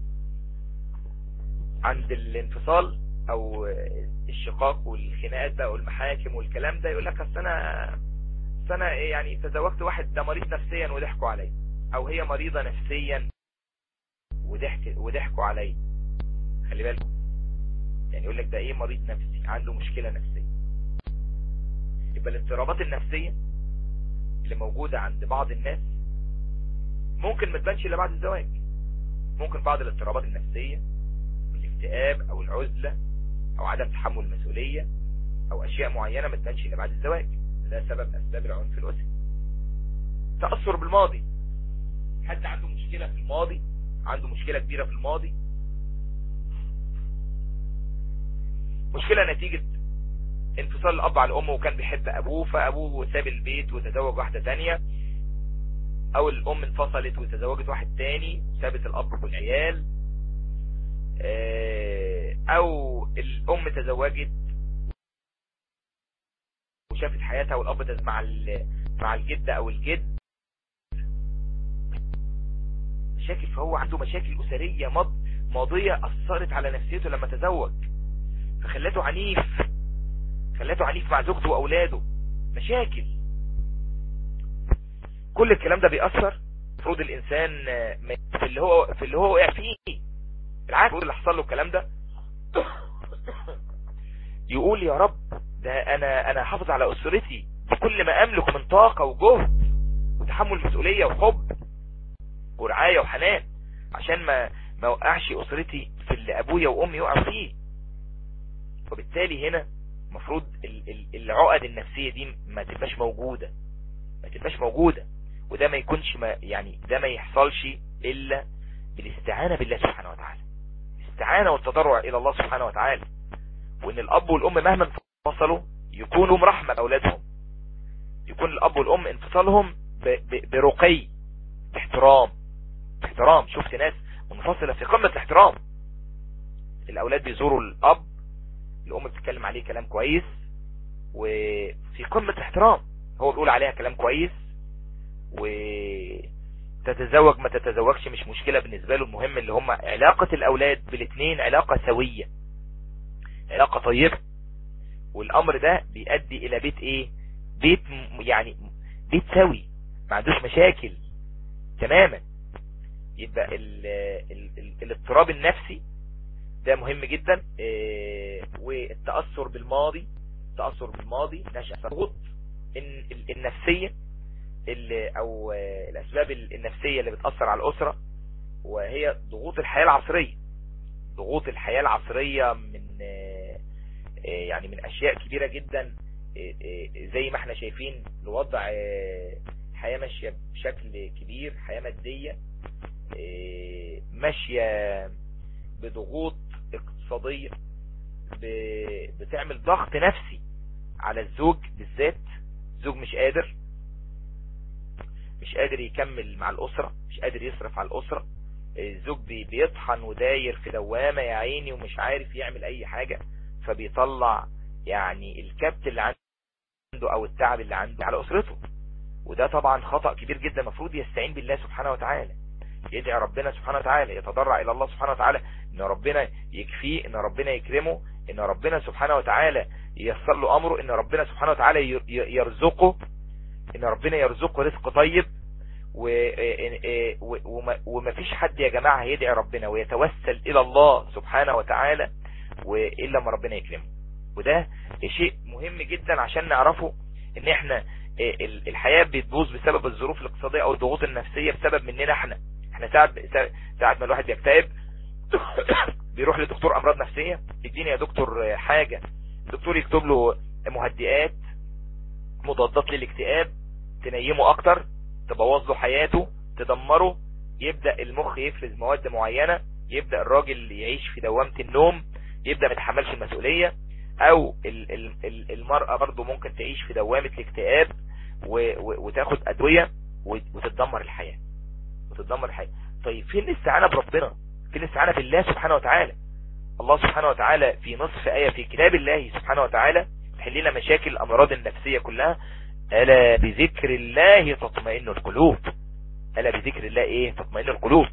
عند الانفصال او الشقاق والخناقات بقى والمحاكم والكلام ده يقول لك اصل انا أصل انا يعني تزوجت واحد ده مريض نفسيا وضحكوا عليه او هي مريضة نفسيا وضحك وضحكوا عليه خلي بالك يعني يقول لك ده ايه مريض نفسي عنده مشكلة نفسية يبقى الاضطرابات النفسية اللي موجودة عند بعض الناس ممكن ما تبانش الا بعد الزواج ممكن بعض الاضطرابات النفسية الاكتئاب او العزلة او عدم تحمل المسؤولية او اشياء معينة ما تبانش الا بعد الزواج ده سبب من اسباب العنف الاسري تأثر بالماضي حد عنده مشكلة في الماضي عنده مشكلة كبيرة في الماضي مشكلة نتيجة انفصال الاب عن امه وكان بيحب ابوه فابوه ساب البيت وتزوج واحدة تانية او الام انفصلت وتزوجت واحد تاني وسابت الاب والعيال آه، او الام تزوجت وشافت حياتها والاب تز- مع ال- مع الجدة او الجد مشاكل فهو عنده مشاكل اسرية ماض- ماضية اثرت على نفسيته لما تزوج فخلته عنيف خلته عنيف مع زوجته واولاده مشاكل كل الكلام ده بيأثر المفروض الانسان آه، ما- في اللي هو في اللي هو وقع فيه بالعكس اللي حصل له الكلام ده يقول يا رب ده انا انا حافظ على اسرتي بكل ما املك من طاقة وجهد وتحمل مسؤولية وحب ورعاية وحنان عشان ما ما وقعش اسرتي في اللي ابويا وامي وقعوا فيه وبالتالي هنا المفروض ال- ال- العقد النفسية دي ما تبقاش موجودة ما تبقاش موجودة وده ما يكونش ما يعني ده ما يحصلش الا بالاستعانة بالله سبحانه وتعالى الاستعانة والتضرع الى الله سبحانه وتعالى وان الاب والام مهما انفصلوا يكونوا رحمة اولادهم يكون الاب والام انفصالهم ب- ب- برقي باحترام باحترام شفت ناس منفصلة في قمة الاحترام الاولاد بيزوروا الاب الام بتتكلم عليه كلام كويس وفي قمة الاحترام هو بيقول عليها كلام كويس وتتزوج ما تتزوجش مش مشكلة بالنسبة له المهم اللي هم علاقة الاولاد بالاثنين علاقة سوية علاقة طيبة والامر ده بيؤدي الى بيت ايه بيت م- يعني بيت سوي ما عندوش مشاكل تماما يبقى ال ال ال الاضطراب النفسي ده مهم جدا إيه، والتأثر بالماضي التأثر بالماضي نشأ ضغوط الن- ال- النفسية اللي او آه، الاسباب ال- النفسية اللي بتأثر على الاسرة وهي ضغوط الحياة العصرية ضغوط الحياة العصرية من آه، آه، يعني من اشياء كبيرة جدا آه، آه، زي ما احنا شايفين الوضع آه، حياة ماشية بشكل كبير حياة مادية آه، ماشية بضغوط اقتصادية ب- بتعمل ضغط نفسي على الزوج بالذات الزوج مش قادر مش قادر يكمل مع الأسرة مش قادر يصرف على الأسرة الزوج بي- بيطحن وداير في دوامة يا عيني ومش عارف يعمل أي حاجة فبيطلع يعني الكبت اللي عنده أو التعب اللي عنده على أسرته وده طبعا خطأ كبير جدا المفروض يستعين بالله سبحانه وتعالى يدعي ربنا سبحانه وتعالى يتضرع إلى الله سبحانه وتعالى إن ربنا يكفيه إن ربنا يكرمه إن ربنا سبحانه وتعالى ييسر له أمره إن ربنا سبحانه وتعالى ي- ي- يرزقه إن ربنا يرزقه رزق طيب ومفيش حد يا جماعة هيدعي ربنا ويتوسل الى الله سبحانه وتعالى وإلا ما ربنا يكرمه وده شيء مهم جدا عشان نعرفه ان احنا الحياة بتبوظ بسبب الظروف الاقتصادية او الضغوط النفسية بسبب مننا احنا احنا ساعات ساعات ما الواحد بيكتئب بيروح لدكتور امراض نفسية اديني يا دكتور حاجة الدكتور يكتب له مهدئات مضادات للاكتئاب تنيمه اكتر تبوظ له حياته تدمره يبدأ المخ يفرز مواد معينة يبدأ الراجل يعيش في دوامة النوم يبدأ ما يتحملش المسؤولية او المرأة برضو ممكن تعيش في دوامة الاكتئاب وتاخد ادوية وتتدمر الحياة وتتدمر الحياة طيب فين الاستعانة بربنا فين الاستعانة بالله سبحانه وتعالى الله سبحانه وتعالى في نصف آية في كتاب الله سبحانه وتعالى تحل لنا مشاكل الأمراض النفسية كلها ألا بذكر الله تطمئن القلوب ألا بذكر الله إيه تطمئن القلوب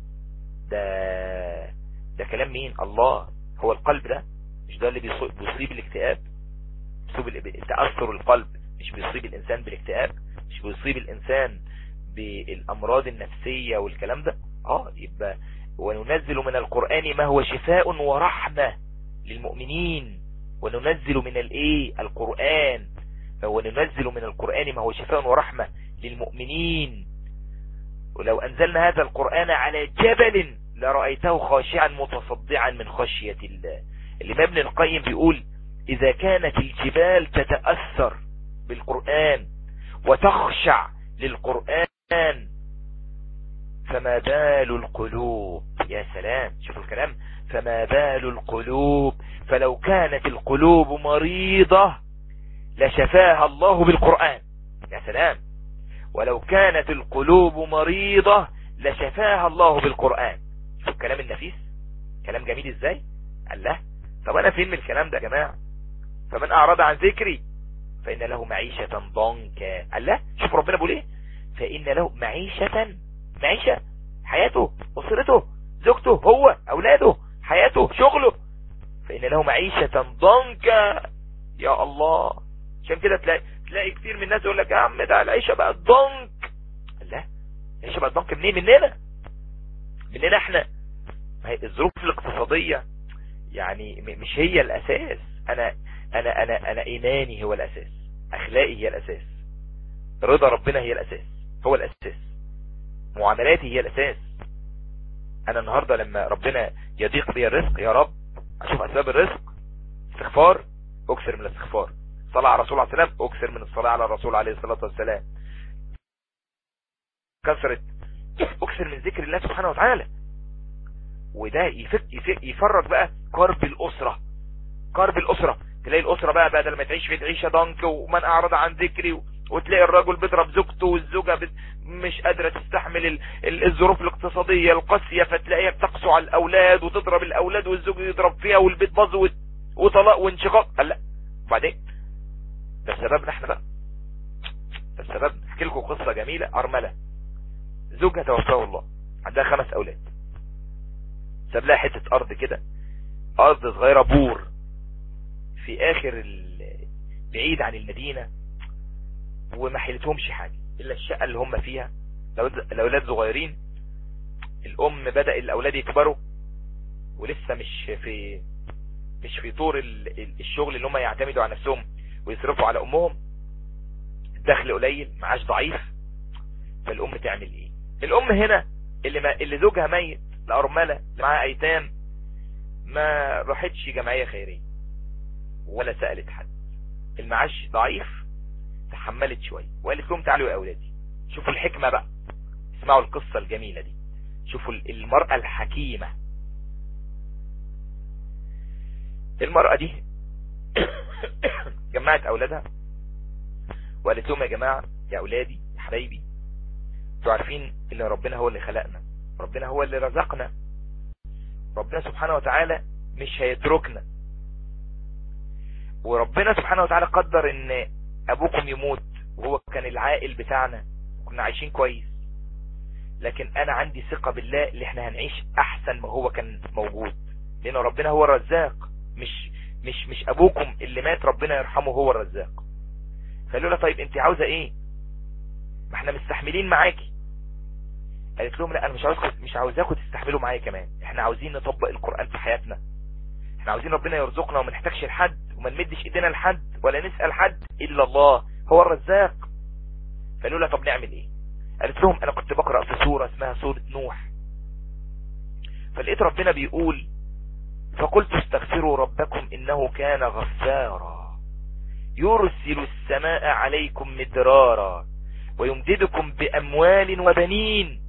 ده ده كلام مين الله هو القلب ده مش ده اللي بيصيب الاكتئاب بيصيب تأثر القلب مش بيصيب الإنسان بالاكتئاب مش بيصيب الإنسان بالأمراض النفسية والكلام ده اه يبقى وننزل من القرآن ما هو شفاء ورحمة للمؤمنين وننزل من الايه القرآن وننزل من القرآن ما هو شفاء ورحمة للمؤمنين ولو أنزلنا هذا القرآن على جبل لرأيته خاشعا متصدعا من خشية الله الإمام ابن القيم بيقول إذا كانت الجبال تتأثر بالقرآن وتخشع للقرآن فما بال القلوب يا سلام شوفوا الكلام فما بال القلوب فلو كانت القلوب مريضة لشفاها الله بالقرآن يا سلام ولو كانت القلوب مريضة لشفاها الله بالقرآن شوف الكلام النفيس كلام جميل ازاي قال له طب انا فين من الكلام ده يا جماعة فمن اعرض عن ذكري فان له معيشة ضنكا قال له شوف ربنا بيقول ايه فان له معيشة معيشة حياته أسرته زوجته هو أولاده حياته شغله فإن له معيشة ضنكا يا الله عشان كده تلاقي تلاقي كتير من الناس يقول لك يا عم ده العيشة بقت ضنك لا العيشة بقت ضنك منين مننا مننا احنا الظروف الاقتصادية يعني مش هي الأساس أنا أنا أنا أنا إيماني هو الأساس أخلاقي هي الأساس رضا ربنا هي الأساس هو الأساس معاملاتي هي الأساس أنا النهاردة لما ربنا يضيق بي الرزق يا رب أشوف أسباب الرزق استغفار أكثر من الاستغفار صلاة على الرسول عليه السلام أكثر من الصلاة على الرسول عليه الصلاة والسلام كثرة أكثر من ذكر الله سبحانه وتعالى وده يفك يفك يفرج بقى كرب الأسرة كرب الأسرة تلاقي الأسرة بقى بدل ما تعيش في عيشة ضنك ومن أعرض عن ذكري وتلاقي الرجل بيضرب زوجته والزوجة مش قادرة تستحمل الظروف الاقتصادية القاسية فتلاقيها بتقسو على الأولاد وتضرب الأولاد والزوج يضرب فيها والبيت باظ وطلاق وانشقاق قال لا وبعدين ده سببنا احنا بقى ده السبب احكي لكم قصة جميلة أرملة زوجها توفاه الله عندها خمس أولاد ساب لها حتة أرض كده أرض صغيرة بور في آخر بعيد عن المدينة وما حيلتهمش حاجة إلا الشقة اللي هم فيها الأولاد صغيرين الأم بدأ الأولاد يكبروا ولسه مش في مش في طور الشغل اللي هم يعتمدوا على نفسهم ويصرفوا على أمهم الدخل قليل معاش ضعيف فالأم تعمل إيه الأم هنا اللي, ما اللي زوجها ميت الأرملة اللي معاها أيتام ما راحتش جمعية خيرية ولا سألت حد المعاش ضعيف تحملت شوية وقالت لهم تعالوا يا أولادي شوفوا الحكمة بقى اسمعوا القصة الجميلة دي شوفوا المرأة الحكيمة المرأة دي جمعت أولادها وقالت لهم يا جماعة يا أولادي يا حبايبي انتوا عارفين ان ربنا هو اللي خلقنا ربنا هو اللي رزقنا ربنا سبحانه وتعالى مش هيتركنا وربنا سبحانه وتعالى قدر ان ابوكم يموت وهو كان العائل بتاعنا كنا عايشين كويس لكن انا عندي ثقة بالله اللي احنا هنعيش احسن ما هو كان موجود لان ربنا هو الرزاق مش مش مش ابوكم اللي مات ربنا يرحمه هو الرزاق فقالوا لها طيب انت عاوزة ايه ما احنا مستحملين معاكي قالت لهم لا انا مش عاوزكم مش عاوزاكم تستحملوا معايا كمان احنا عاوزين نطبق القرآن في حياتنا احنا عاوزين ربنا يرزقنا وما نحتاجش لحد وما نمدش ايدينا لحد ولا نسأل حد الا الله هو الرزاق فقالوا لها طب نعمل ايه قالت لهم انا كنت بقرأ في سورة اسمها سورة نوح فلقيت ربنا بيقول فقلت استغفروا ربكم انه كان غفارا يرسل السماء عليكم مدرارا ويمددكم باموال وبنين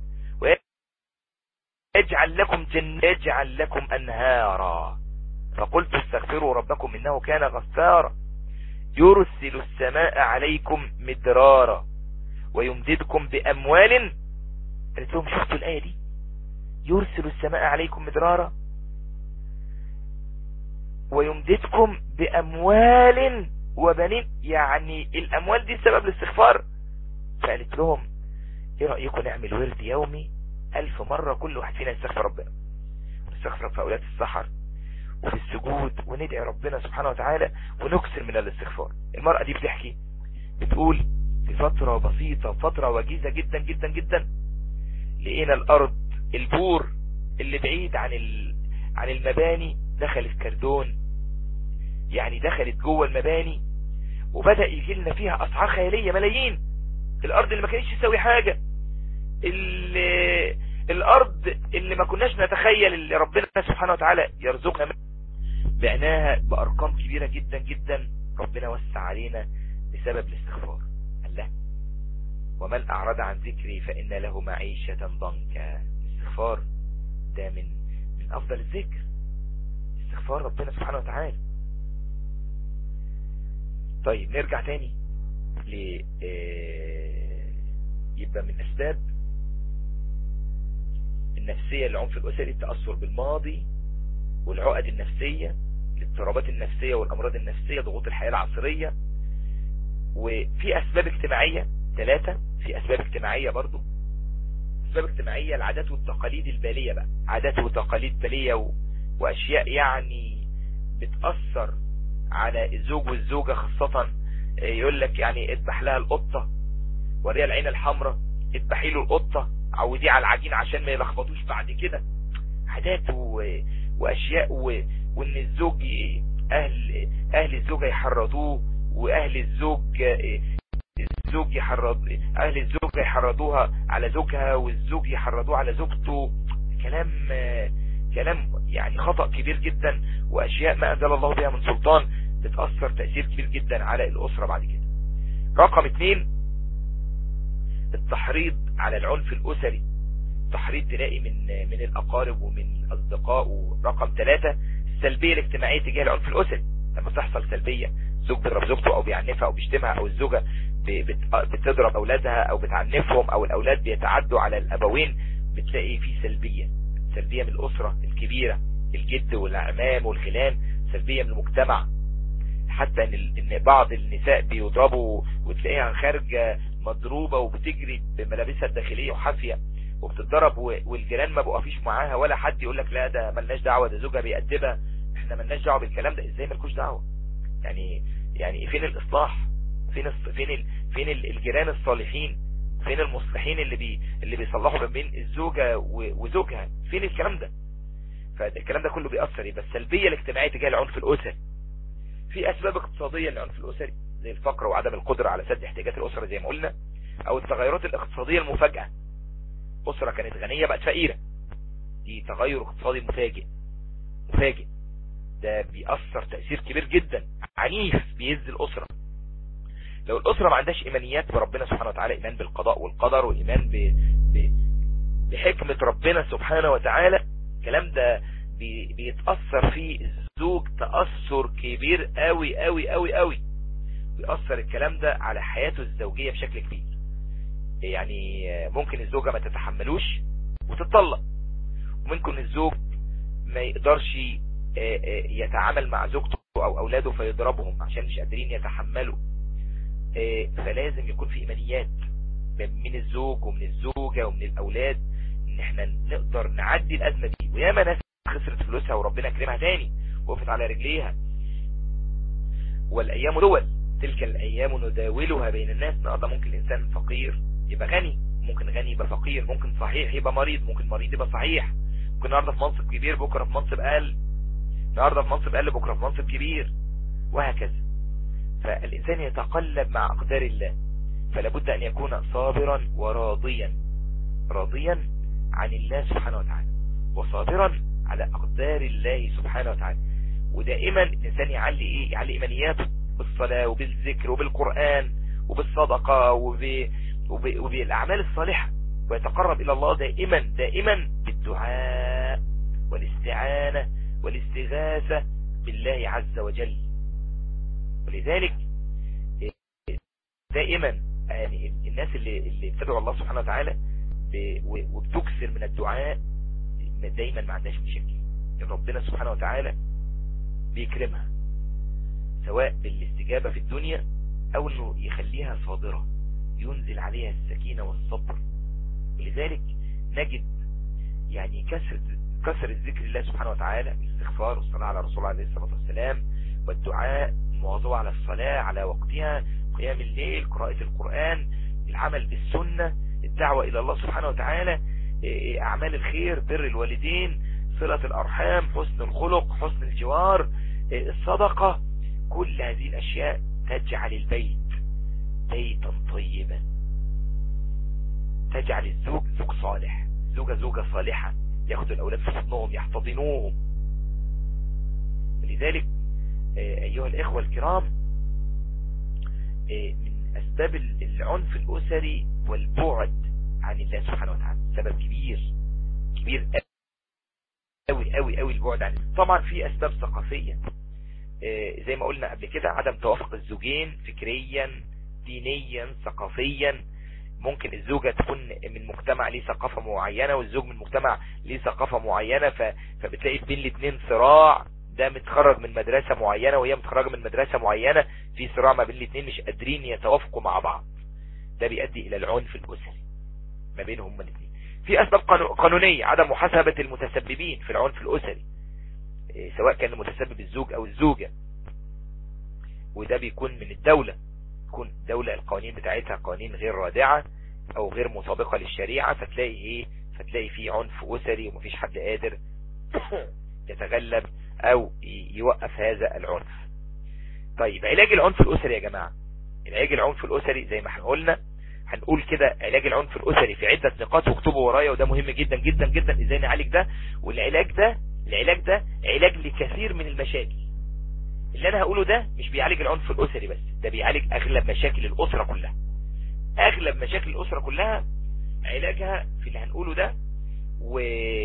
ويجعل لكم جن يجعل لكم انهارا فقلت استغفروا ربكم انه كان غفارا يرسل السماء عليكم مدرارا ويمددكم باموال قلت لهم شفتوا الايه دي يرسل السماء عليكم مدرارا ويمددكم بأموال وبنين يعني الأموال دي سبب الاستغفار فقالت لهم ايه رأيكم نعمل ورد يومي ألف مرة كل واحد فينا يستغفر ربنا نستغفر في أولاد السحر وفي السجود وندعي ربنا سبحانه وتعالى ونكسر من الاستغفار المرأة دي بتحكي بتقول في فترة بسيطة فترة وجيزة جدا جدا جدا لقينا الأرض البور اللي بعيد عن عن المباني دخلت كردون يعني دخلت جوه المباني وبدأ يجي لنا فيها أسعار خيالية ملايين الأرض اللي ما كانتش تساوي حاجة اللي الأرض اللي ما كناش نتخيل اللي ربنا سبحانه وتعالى يرزقنا منها بعناها بأرقام كبيرة جدا جدا ربنا وسع علينا بسبب الاستغفار الله ومن أعرض عن ذكري فإن له معيشة ضنكا الاستغفار ده من من أفضل الذكر استغفار ربنا سبحانه وتعالى طيب نرجع تاني ل يبقى من أسباب النفسية للعنف الأسري التأثر بالماضي والعقد النفسية الاضطرابات النفسية والأمراض النفسية ضغوط الحياة العصرية وفي أسباب اجتماعية ثلاثة في أسباب اجتماعية برضو أسباب اجتماعية العادات والتقاليد البالية بقى عادات وتقاليد بالية و... وأشياء يعني بتأثر على الزوج والزوجة خاصة يقول لك يعني اذبح لها القطة وريها العين الحمراء اذبحي له القطة عوديه على العجين عشان ما يلخبطوش بعد كده عادات و... واشياء و... وان الزوج اهل اهل الزوجة يحرضوه واهل الزوج الزوج يحرض اهل الزوجة يحرضوها على زوجها والزوج يحرضوه على زوجته كلام كلام يعني خطأ كبير جدا واشياء ما انزل الله بها من سلطان بتأثر تأثير كبير جدا على الاسرة بعد كده رقم اتنين التحريض على العنف الاسري تحريض تلاقي من من الاقارب ومن الاصدقاء ورقم ثلاثة السلبية الاجتماعية تجاه العنف الاسري لما تحصل سلبية زوج بيضرب زوجته او بيعنفها او بيشتمها او الزوجة بتضرب اولادها او بتعنفهم او الاولاد بيتعدوا على الابوين بتلاقي في سلبية سلبية من الاسرة الكبيرة الجد والاعمام والخلان سلبية من المجتمع حتى ان ان بعض النساء بيضربوا وتلاقيها خارجة مضروبة وبتجري بملابسها الداخلية وحافية وبتضرب والجيران ما بقفيش معاها ولا حد يقول لك لا ده ملناش دعوة ده زوجها بيأدبها احنا ملناش دعوة بالكلام ده ازاي مالكوش دعوة يعني يعني فين الاصلاح فين فين ال... فين الجيران الصالحين فين المصلحين اللي بي اللي بيصلحوا ما بين الزوجة وزوجها فين الكلام ده فالكلام ده كله بيأثر يبقى السلبية الاجتماعية تجاه العنف الأسري في أسباب اقتصادية للعنف الأسري زي الفقر وعدم القدرة على سد احتياجات الأسرة زي ما قلنا أو التغيرات الاقتصادية المفاجئة أسرة كانت غنية بقت فقيرة دي تغير اقتصادي مفاجئ مفاجئ ده بيأثر تأثير كبير جدا عنيف بيهز الأسرة لو الأسرة ما عندهاش إيمانيات بربنا سبحانه وتعالى إيمان بالقضاء والقدر وإيمان ب... ب... بحكمة ربنا سبحانه وتعالى الكلام ده بي... بيتأثر فيه الزوج تأثر كبير قوي قوي قوي قوي بيأثر الكلام ده على حياته الزوجية بشكل كبير يعني ممكن الزوجة ما تتحملوش وتتطلق وممكن الزوج ما يقدرش يتعامل مع زوجته او اولاده فيضربهم عشان مش قادرين يتحملوا فلازم يكون في ايمانيات من الزوج ومن الزوجة ومن الاولاد ان احنا نقدر نعدي الازمة دي وياما ناس خسرت فلوسها وربنا كرمها تاني وقفت على رجليها والايام دول تلك الايام نداولها بين الناس النهارده ممكن الانسان فقير يبقى غني ممكن غني يبقى فقير ممكن صحيح يبقى مريض ممكن مريض يبقى صحيح ممكن النهارده في منصب كبير بكره في منصب اقل النهارده في منصب اقل بكره في منصب كبير وهكذا فالإنسان يتقلب مع أقدار الله فلا بد أن يكون صابرا وراضيا راضيا عن الله سبحانه وتعالى وصابرا على أقدار الله سبحانه وتعالى ودائما الإنسان يعلي إيه يعلي إيمانياته بالصلاة وبالذكر وبالقرآن وبالصدقة وب... وب... وبالأعمال الصالحة ويتقرب إلى الله دائما دائما بالدعاء والاستعانة والاستغاثة بالله عز وجل ولذلك دائما يعني الناس اللي اللي بتدعو الله سبحانه وتعالى وبتكثر من الدعاء دايما ما عندهاش مشاكل ربنا سبحانه وتعالى بيكرمها سواء بالاستجابة في الدنيا او انه يخليها صابرة ينزل عليها السكينة والصبر ولذلك نجد يعني كسر كسر الذكر الله سبحانه وتعالى الاستغفار والصلاة على رسول الله عليه الصلاة والسلام والدعاء المواظبة على الصلاة على وقتها قيام الليل قراءة القرآن العمل بالسنة الدعوة إلى الله سبحانه وتعالى أعمال الخير بر الوالدين صلة الأرحام حسن الخلق حسن الجوار الصدقة كل هذه الأشياء تجعل البيت بيتا طيبا تجعل الزوج زوج صالح زوجة زوجة صالحة ياخدوا الأولاد في حضنهم يحتضنوهم لذلك أيها الإخوة الكرام من أسباب العنف الأسري والبعد عن الله سبحانه وتعالى سبب كبير كبير قوي قوي قوي البعد عن طبعا في أسباب ثقافية زي ما قلنا قبل كده عدم توافق الزوجين فكريا دينيا ثقافيا ممكن الزوجة تكون من مجتمع ليه ثقافة معينة والزوج من مجتمع ليه ثقافة معينة فبتلاقي بين الاثنين صراع ده متخرج من مدرسة معينة وهي متخرجة من مدرسة معينة في صراع ما بين الاثنين مش قادرين يتوافقوا مع بعض ده بيؤدي الى العنف الاسري ما بينهم الاثنين في اسباب قانونية عدم محاسبة المتسببين في العنف الاسري سواء كان المتسبب الزوج او الزوجة وده بيكون من الدولة تكون الدولة القوانين بتاعتها قوانين غير رادعة او غير مطابقة للشريعة فتلاقي ايه فتلاقي في عنف اسري ومفيش حد قادر يتغلب او يوقف هذا العنف طيب علاج العنف الاسري يا جماعة علاج العنف الاسري زي ما احنا قلنا هنقول كده علاج العنف الاسري في عدة نقاط واكتبوا ورايا وده مهم جدا جدا جدا ازاي نعالج ده والعلاج ده العلاج ده علاج لكثير من المشاكل اللي انا هقوله ده مش بيعالج العنف الاسري بس ده بيعالج اغلب مشاكل الاسرة كلها اغلب مشاكل الاسرة كلها علاجها في اللي هنقوله ده و...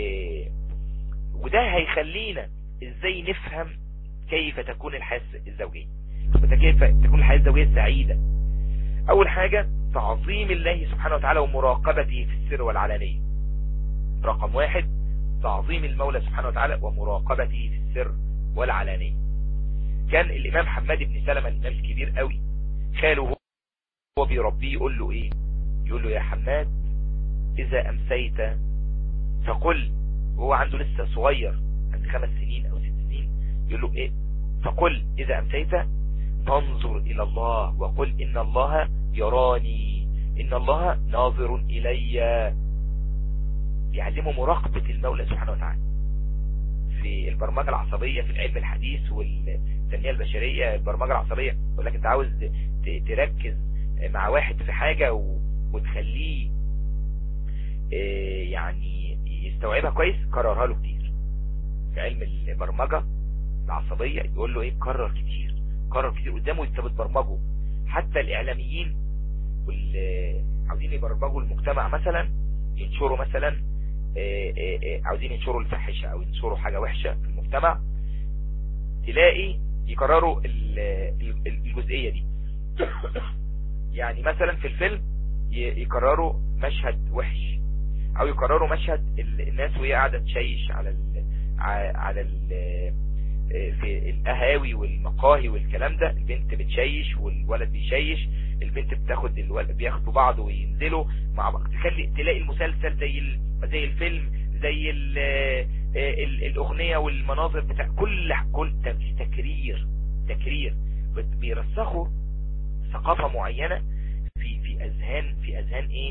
وده هيخلينا ازاي نفهم كيف تكون الحياة الزوجية كيف تكون الحياة الزوجية سعيدة اول حاجة تعظيم الله سبحانه وتعالى ومراقبته في السر والعلانية رقم واحد تعظيم المولى سبحانه وتعالى ومراقبته في السر والعلانية كان الامام حماد بن سلمة الامام الكبير قوي خاله هو بيربيه يقول له ايه يقول له يا حماد اذا امسيت فقل هو عنده لسه صغير عند خمس سنين او ست سنين يقول له ايه فقل اذا امسيت فانظر الى الله وقل ان الله يراني ان الله ناظر الي يعلمه مراقبة المولى سبحانه وتعالى في البرمجة العصبية في العلم الحديث والتنمية البشرية البرمجة العصبية يقول لك انت عاوز تركز مع واحد في حاجة وتخليه يعني يستوعبها كويس كررها له كتير في علم البرمجة العصبية يقول له ايه كرر كتير كرر كتير قدامه انت بتبرمجه حتى الاعلاميين واللي عاوزين يبرمجوا المجتمع مثلا ينشروا مثلا عاوزين ينشروا الفاحشة او ينشروا حاجة وحشة في المجتمع تلاقي يكرروا الجزئية دي يعني مثلا في الفيلم يكرروا مشهد وحش او يكرروا مشهد الناس وهي قاعدة تشيش على ال على ال في القهاوي والمقاهي والكلام ده البنت بتشيش والولد بيشيش البنت بتاخد الولد بياخدوا بعض وينزلوا مع بعض تخلي تلاقي المسلسل زي ال... زي الفيلم زي ال... ال... الاغنية والمناظر بتاع كل كل تكرير تكرير بيرسخوا ثقافة معينة في في اذهان في اذهان ايه في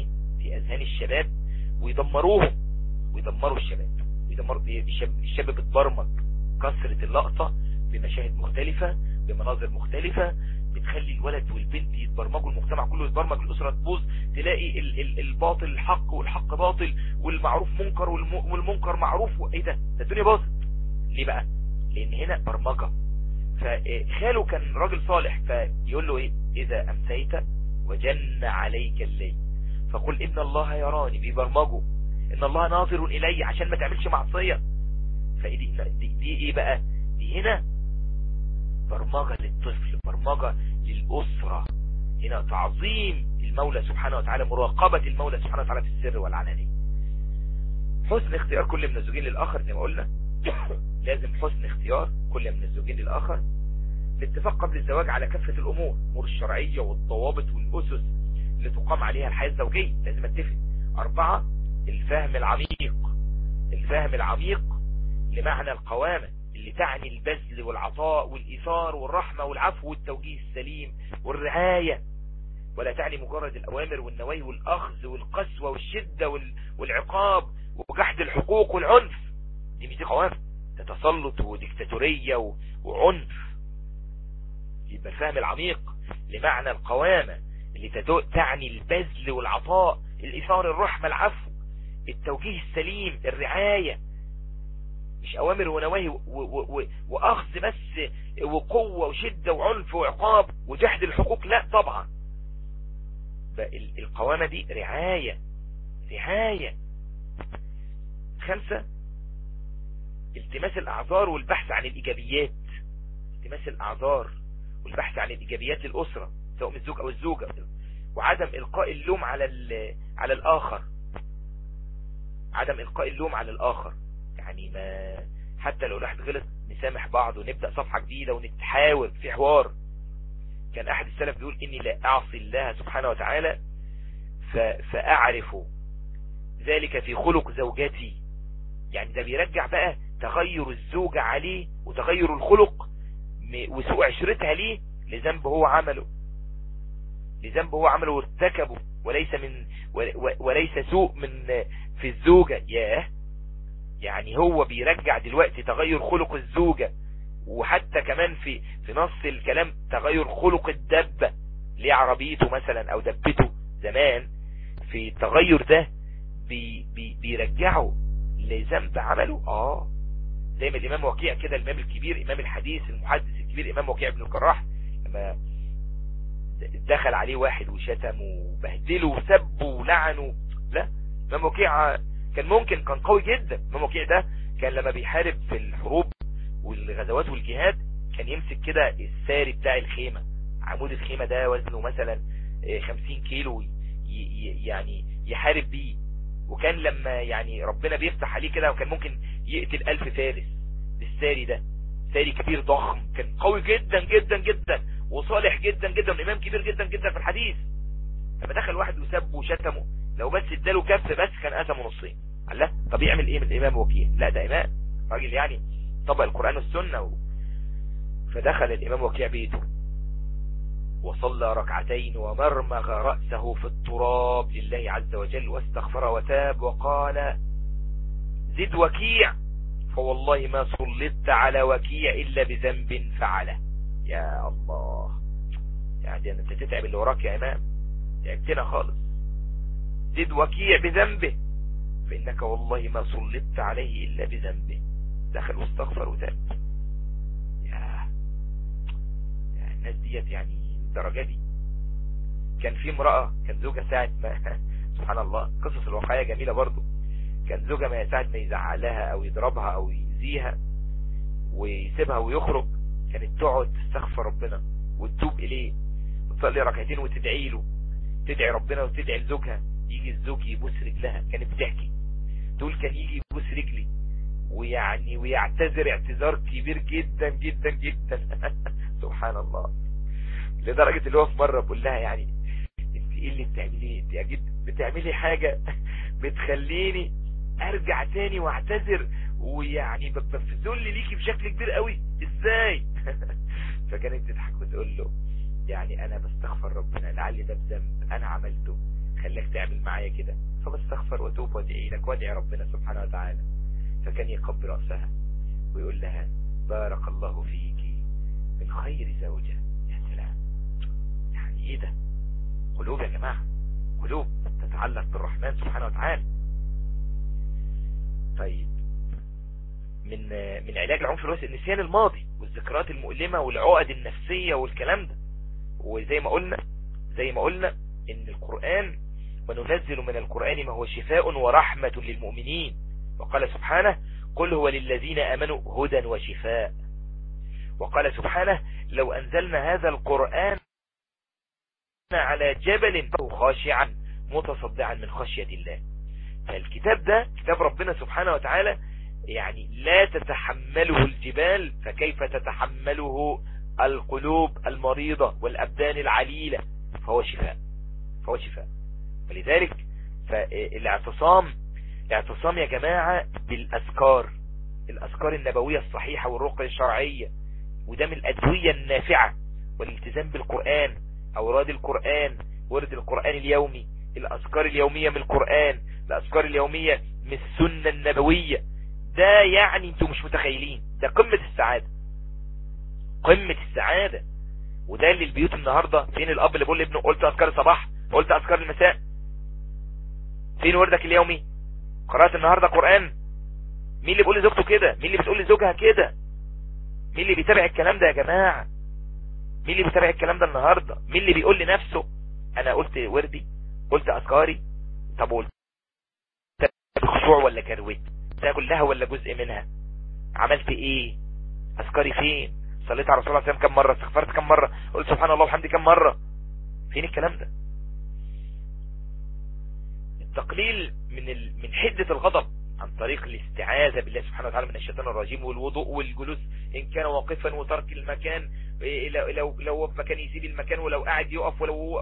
في اذهان الشباب ويدمروهم ويدمروا الشباب ويدمروا الشباب, الشباب بتبرمج كثرة اللقطة بمشاهد مختلفة بمناظر مختلفة بتخلي الولد والبنت يتبرمجوا المجتمع كله يتبرمج الأسرة تبوظ تلاقي ال ال الباطل الحق والحق باطل والمعروف منكر والمنكر معروف ايه ده ده الدنيا باظت ليه بقى لان هنا برمجة فخاله كان راجل صالح فيقول له ايه اذا امسيت وجن عليك الليل فقل ان الله يراني بيبرمجه ان الله ناظر الي عشان ما تعملش معصية فدي دي, دي ايه بقى دي هنا برمجة للطفل برمجة للأسرة هنا تعظيم المولى سبحانه وتعالى مراقبة المولى سبحانه وتعالى في السر والعلانية حسن اختيار كل من الزوجين للآخر زي ما قلنا لازم حسن اختيار كل من الزوجين للآخر الاتفاق قبل الزواج على كافة الأمور الأمور الشرعية والضوابط والأسس اللي تقام عليها الحياة الزوجية لازم اتفق أربعة الفهم العميق الفهم العميق لمعنى القوامة اللي تعني البذل والعطاء والإيثار والرحمة والعفو والتوجيه السليم والرعاية ولا تعني مجرد الأوامر والنواهي والأخذ والقسوة والشدة والعقاب وجحد الحقوق والعنف دي مش دي قوامة ده تسلط وديكتاتورية وعنف يبقى الفهم العميق لمعنى القوامة اللي تعني البذل والعطاء الإيثار الرحمة العفو التوجيه السليم الرعاية مش أوامر ونواهي وأخذ بس وقوة وشدة وعنف وعقاب وجحد الحقوق لا طبعا القوامة دي رعاية رعاية خمسة التماس الأعذار والبحث عن الإيجابيات التماس الأعذار والبحث عن الإيجابيات للأسرة سواء من الزوج أو الزوجة وعدم إلقاء اللوم على على الآخر عدم إلقاء اللوم على الآخر يعني ما حتى لو الواحد غلط نسامح بعض ونبدأ صفحة جديدة ونتحاور في حوار كان أحد السلف بيقول إني لا أعصي الله سبحانه وتعالى فأعرف ذلك في خلق زوجتي يعني ده بيرجع بقى تغير الزوجة عليه وتغير الخلق وسوء عشرتها ليه لذنب هو عمله لذنب هو عمله وارتكبه وليس من وليس سوء من في الزوجة ياه يعني هو بيرجع دلوقتي تغير خلق الزوجة وحتى كمان في في نص الكلام تغير خلق الدبة ليه عربيته مثلا او دبته زمان في التغير ده بي بي بيرجعه لذنب عمله اه زي ما الامام وكيع كده الامام الكبير امام الحديث المحدث الكبير امام وكيع بن الجراح لما دخل عليه واحد وشتمه وبهدله وسبه ولعنه لا امام وكيع كان ممكن كان قوي جدا امام وكيع ده كان لما بيحارب في الحروب والغزوات والجهاد كان يمسك كده الساري بتاع الخيمة عمود الخيمة ده وزنه مثلا 50 كيلو يعني يحارب بيه وكان لما يعني ربنا بيفتح عليه كده وكان ممكن يقتل ألف فارس بالساري ده ساري كبير ضخم كان قوي جدا جدا جدا وصالح جدا جدا وإمام كبير جدا جدا في الحديث لما دخل واحد وسبه وشتمه لو بس اداله كف بس كان قسمه نصين قال لا طب يعمل ايه من الامام وكيل لا ده امام راجل يعني طبق القرآن والسنة و... فدخل الامام وكيع بيته وصلى ركعتين ومرمغ رأسه في التراب لله عز وجل واستغفر وتاب وقال زد وكيع فوالله ما سلطت على وكيع إلا بذنب فعله يا الله يعني انت تتعب اللي وراك يا امام تعبتنا خالص زد وكيع بذنبه فإنك والله ما سلطت عليه إلا بذنبه دخل واستغفر وتاب يا يا الناس ديت يعني الدرجة دي كان في امرأة كان زوجها ساعة ما سبحان الله قصص الواقعية جميلة برضو كان زوجها ما ساعة ما يزعلها او يضربها او يزيها ويسيبها ويخرج كانت تقعد تستغفر ربنا وتتوب اليه وتصلي ركعتين وتدعي له تدعي ربنا وتدعي لزوجها يجي الزوج يبوس رجلها كانت بتحكي تقول كان يجي يبوس رجلي ويعني ويعتذر اعتذار كبير جدا جدا جدا سبحان الله لدرجة اللي هو في مرة بقول لها يعني انت ايه اللي بتعمليه انت اكيد بتعملي حاجة بتخليني ارجع تاني واعتذر ويعني ببقى في ذل ليكي بشكل كبير قوي ازاي فكانت تضحك وتقول له يعني انا بستغفر ربنا لعلي ده بذنب انا عملته خلاك تعمل معايا كده فبستغفر واتوب وادعي لك وادعي ربنا سبحانه وتعالى فكان يقبل رأسها ويقول لها بارك الله فيك من خير زوجة يا سلام يعني ايه ده قلوب يا جماعة قلوب تتعلق بالرحمن سبحانه وتعالى طيب من من علاج العنف الواسع النسيان الماضي والذكريات المؤلمة والعقد النفسية والكلام ده وزي ما قلنا زي ما قلنا ان القرآن وننزل من القرآن ما هو شفاء ورحمة للمؤمنين وقال سبحانه قل هو للذين امنوا هدى وشفاء وقال سبحانه لو انزلنا هذا القرآن على جبل خاشعا متصدعا من خشية الله فالكتاب ده كتاب ربنا سبحانه وتعالى يعني لا تتحمله الجبال فكيف تتحمله القلوب المريضة والأبدان العليلة فهو شفاء فهو شفاء ولذلك فالاعتصام الاعتصام يا جماعة بالأذكار الأذكار النبوية الصحيحة والرقية الشرعية وده من الأدوية النافعة والالتزام بالقرآن أوراد القرآن ورد القرآن اليومي الأذكار اليومية من القرآن الأذكار اليومية من السنة النبوية ده يعني انتوا مش متخيلين ده قمة السعادة قمة السعادة وده اللي البيوت النهاردة فين الأب اللي بيقول لابنه قلت أذكار الصباح قلت أذكار المساء فين وردك اليومي قرأت النهاردة قرآن مين اللي بيقول لزوجته كده مين اللي بتقول لزوجها كده مين اللي بيتابع الكلام ده يا جماعة مين اللي بيتابع الكلام ده النهاردة مين اللي بيقول لنفسه انا قلت وردي قلت اذكاري طب قلت بخشوع ولا كروت ده كلها ولا جزء منها عملت ايه اذكاري فين صليت على رسول الله صلى الله عليه وسلم كم مرة استغفرت كم مرة قلت سبحان الله وحمدي كم مرة فين الكلام ده التقليل من ال... من حدة الغضب عن طريق الاستعاذة بالله سبحانه وتعالى من الشيطان الرجيم والوضوء والجلوس إن كان واقفا وترك المكان لو لو لو في مكان يسيب المكان ولو قاعد يقف ولو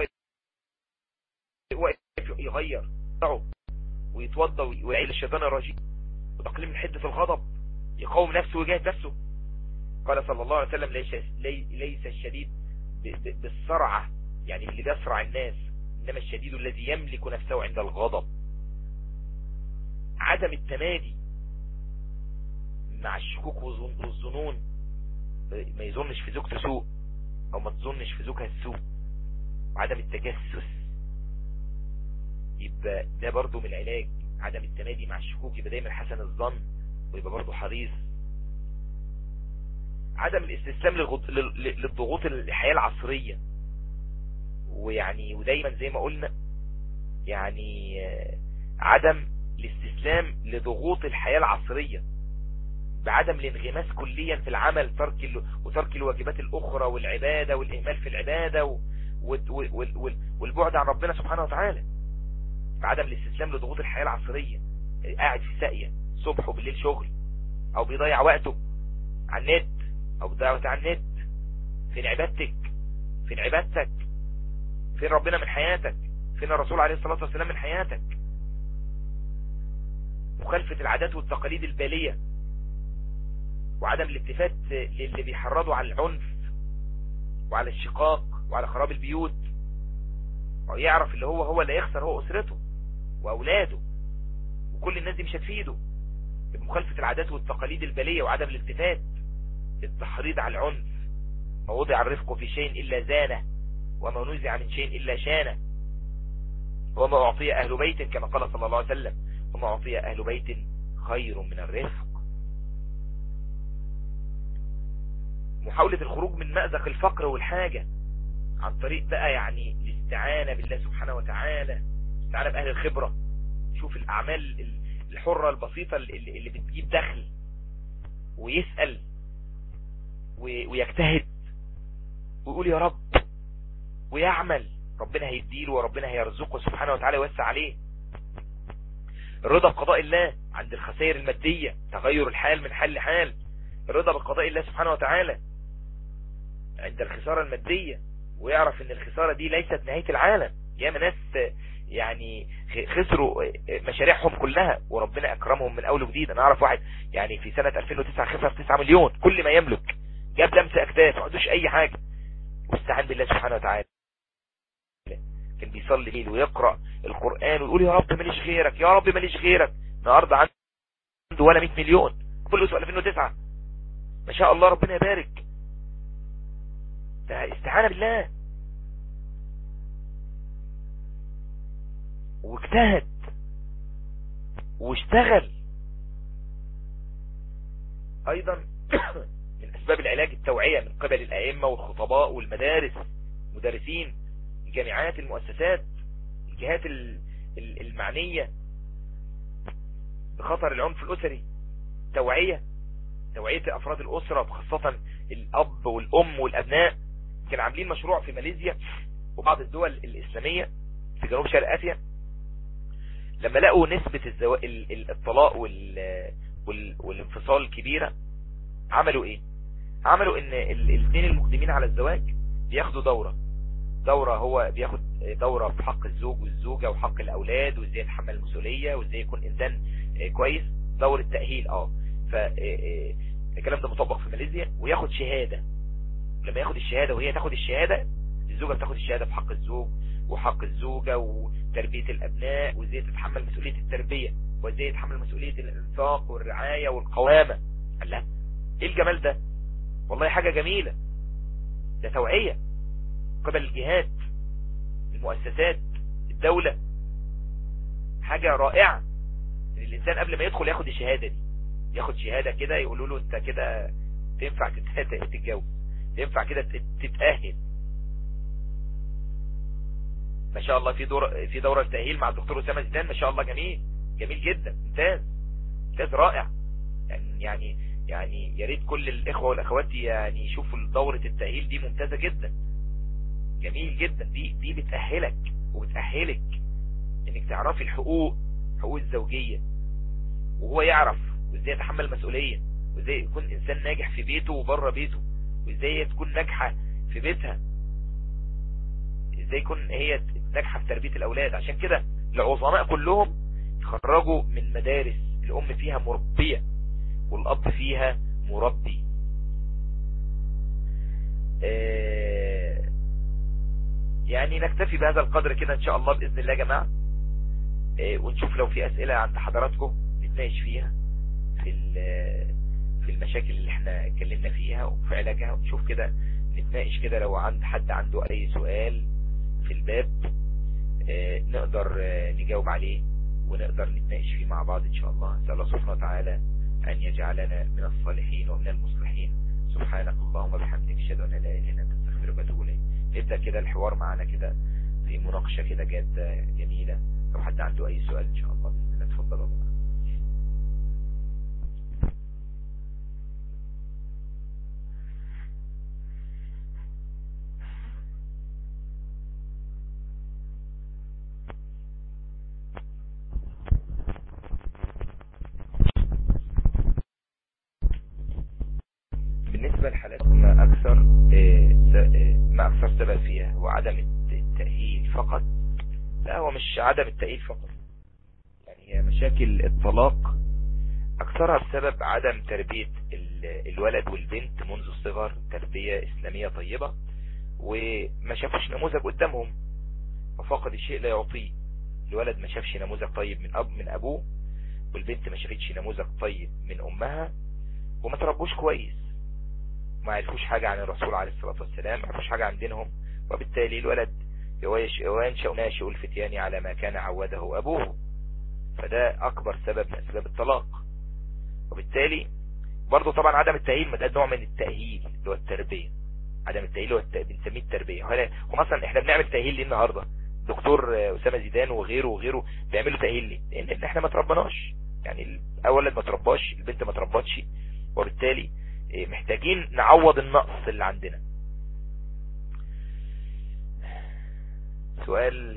يغير ويتوضى ويعي للشيطان الرجيم وتقليل من حدة الغضب يقوم نفسه ويجاهد نفسه قال صلى الله عليه وسلم ليس, ليس الشديد بالسرعة يعني اللي بيسرع الناس إنما الشديد الذي يملك نفسه عند الغضب عدم التمادي مع الشكوك والظنون ما يظنش في زوجته سوء او ما تظنش في زوجها السوء وعدم التجسس يبقى ده برضو من العلاج عدم التمادي مع الشكوك يبقى دايما حسن الظن ويبقى برضو حريص عدم الاستسلام للضغوط الحياة العصرية ويعني ودايما زي ما قلنا يعني عدم الاستسلام لضغوط الحياة العصرية بعدم الانغماس كليا في العمل ترك ال... وترك الواجبات الأخرى والعبادة والإهمال في العبادة و... وال... وال... والبعد عن ربنا سبحانه وتعالى بعدم الاستسلام لضغوط الحياة العصرية قاعد في ساقية صبح وبالليل شغل أو بيضيع وقته على النت أو بيضيع وقته على النت فين عبادتك فين عبادتك فين ربنا من حياتك فين الرسول عليه الصلاة والسلام من حياتك مخالفة العادات والتقاليد البالية وعدم الالتفات للي بيحرضوا على العنف وعلى الشقاق وعلى خراب البيوت ويعرف اللي هو هو اللي يخسر هو أسرته وأولاده وكل الناس دي مش هتفيده بمخالفة العادات والتقاليد البالية وعدم الالتفات التحريض على العنف ما وضع الرفق في شيء إلا زانه وما نزع من شيء إلا شانه وما أعطي أهل بيت كما قال صلى الله عليه وسلم وما أعطي أهل بيت خير من الرفق محاولة الخروج من مأزق الفقر والحاجة عن طريق بقى يعني الاستعانة بالله سبحانه وتعالى استعانة بأهل الخبرة شوف الأعمال الحرة البسيطة اللي, اللي بتجيب دخل ويسأل ويجتهد ويقول يا رب ويعمل ربنا هيديله وربنا هيرزقه سبحانه وتعالى ويوسع عليه الرضا بقضاء الله عند الخسائر المادية تغير الحال من حال لحال الرضا بقضاء الله سبحانه وتعالى عند الخسارة المادية ويعرف ان الخسارة دي ليست نهاية العالم ياما ناس يعني خسروا مشاريعهم كلها وربنا اكرمهم من اول وجديد انا اعرف واحد يعني في سنة 2009 خسر 9 مليون كل ما يملك جاب لمس اكتاف ما عندوش اي حاجة واستعان بالله سبحانه وتعالى كان بيصلي ليل ويقرأ القرآن ويقول يا رب ماليش غيرك يا رب ماليش غيرك النهاردة عنده ولا 100 مليون فلوس 2009 ما شاء الله ربنا يبارك ده استعانة بالله واجتهد واشتغل ايضا من اسباب العلاج التوعية من قبل الائمة والخطباء والمدارس مدرسين الجامعات المؤسسات الجهات المعنية بخطر العنف الاسري توعية توعية افراد الاسرة خاصة الاب والام والابناء كانوا عاملين مشروع في ماليزيا وبعض الدول الاسلامية في جنوب شرق اسيا لما لقوا نسبة الزو... الطلاق وال... وال... والانفصال الكبيرة عملوا ايه عملوا ان الاثنين المقدمين على الزواج بياخدوا دورة دورة هو بياخد دورة في حق الزوج والزوجة وحق الاولاد وازاي يتحمل المسؤولية وازاي يكون انسان كويس دورة تأهيل اه فالكلام ده مطبق في ماليزيا وياخد شهادة لما ياخد الشهادة وهي تاخد الشهادة الزوجة بتاخد الشهادة في حق الزوج وحق الزوجة وتربية الأبناء وازاي تتحمل مسؤولية التربية وازاي يتحمل مسؤولية الانفاق والرعاية والقوامة قال لا ايه الجمال ده والله حاجة جميلة ده توعية قبل الجهات المؤسسات الدولة حاجة رائعة ان الانسان قبل ما يدخل ياخد الشهادة دي ياخد شهادة كده يقولوا له انت كده تنفع تتجوز تنفع كده تتأهل ما شاء الله في دور في دورة تأهيل مع الدكتور أسامة زيدان ما شاء الله جميل جميل جدا ممتاز ممتاز رائع يعني يعني يعني يا ريت كل الإخوة والأخوات يعني يشوفوا دورة التأهيل دي ممتازة جدا جميل جدا دي دي بتأهلك وبتأهلك انك تعرفي الحقوق حقوق الزوجية وهو يعرف وازاي يتحمل المسؤولية وازاي يكون انسان ناجح في بيته وبره بيته وازاي تكون ناجحة في بيتها ازاي يكون هي ناجحة في تربية الاولاد عشان كده العظماء كلهم خرجوا من مدارس الام فيها مربية والاب فيها مربي اه يعني نكتفي بهذا القدر كده ان شاء الله باذن الله يا جماعة اه ونشوف لو في اسئلة عند حضراتكم نتناقش فيها في في المشاكل اللي احنا اتكلمنا فيها وفي علاجها ونشوف كده نتناقش كده لو عند حد عنده اي سؤال في الباب اه نقدر اه نجاوب عليه ونقدر نتناقش فيه مع بعض ان شاء الله نسأل الله سبحانه وتعالى ان يجعلنا من الصالحين ومن المصلحين سبحانك اللهم وبحمدك اشهد ان لا اله الا انت استغفرك واتوب اليك نبدا كده الحوار معانا كده في مناقشه كده جاده جميله لو حد عنده اي سؤال ان شاء الله باذن الله اتفضلوا بالنسبة لحالات ما أكثر ما أكثر سبب فيها هو عدم التأهيل فقط لا هو مش عدم التأهيل فقط يعني هي مشاكل الطلاق أكثرها بسبب عدم تربية الولد والبنت منذ الصغر تربية إسلامية طيبة وما شافوش نموذج قدامهم وفقد الشيء لا يعطيه الولد ما شافش نموذج طيب من أب من أبوه والبنت ما شافتش نموذج طيب من أمها وما تربوش كويس ما عرفوش حاجة عن الرسول عليه الصلاة والسلام ما عرفوش حاجة عن دينهم وبالتالي الولد ينشأ ناشئ الفتيان على ما كان عوده أبوه فده أكبر سبب من أسباب الطلاق وبالتالي برضو طبعا عدم التأهيل ما ده نوع من التأهيل اللي هو التربية عدم التأهيل هو الت... بنسميه التربية ومثلا احنا بنعمل تأهيل ليه النهاردة دكتور أسامة زيدان وغيره وغيره بيعملوا تأهيل ليه لأن احنا ما تربناش يعني الولد ما ترباش البنت ما تربتش وبالتالي محتاجين نعوض النقص اللي عندنا سؤال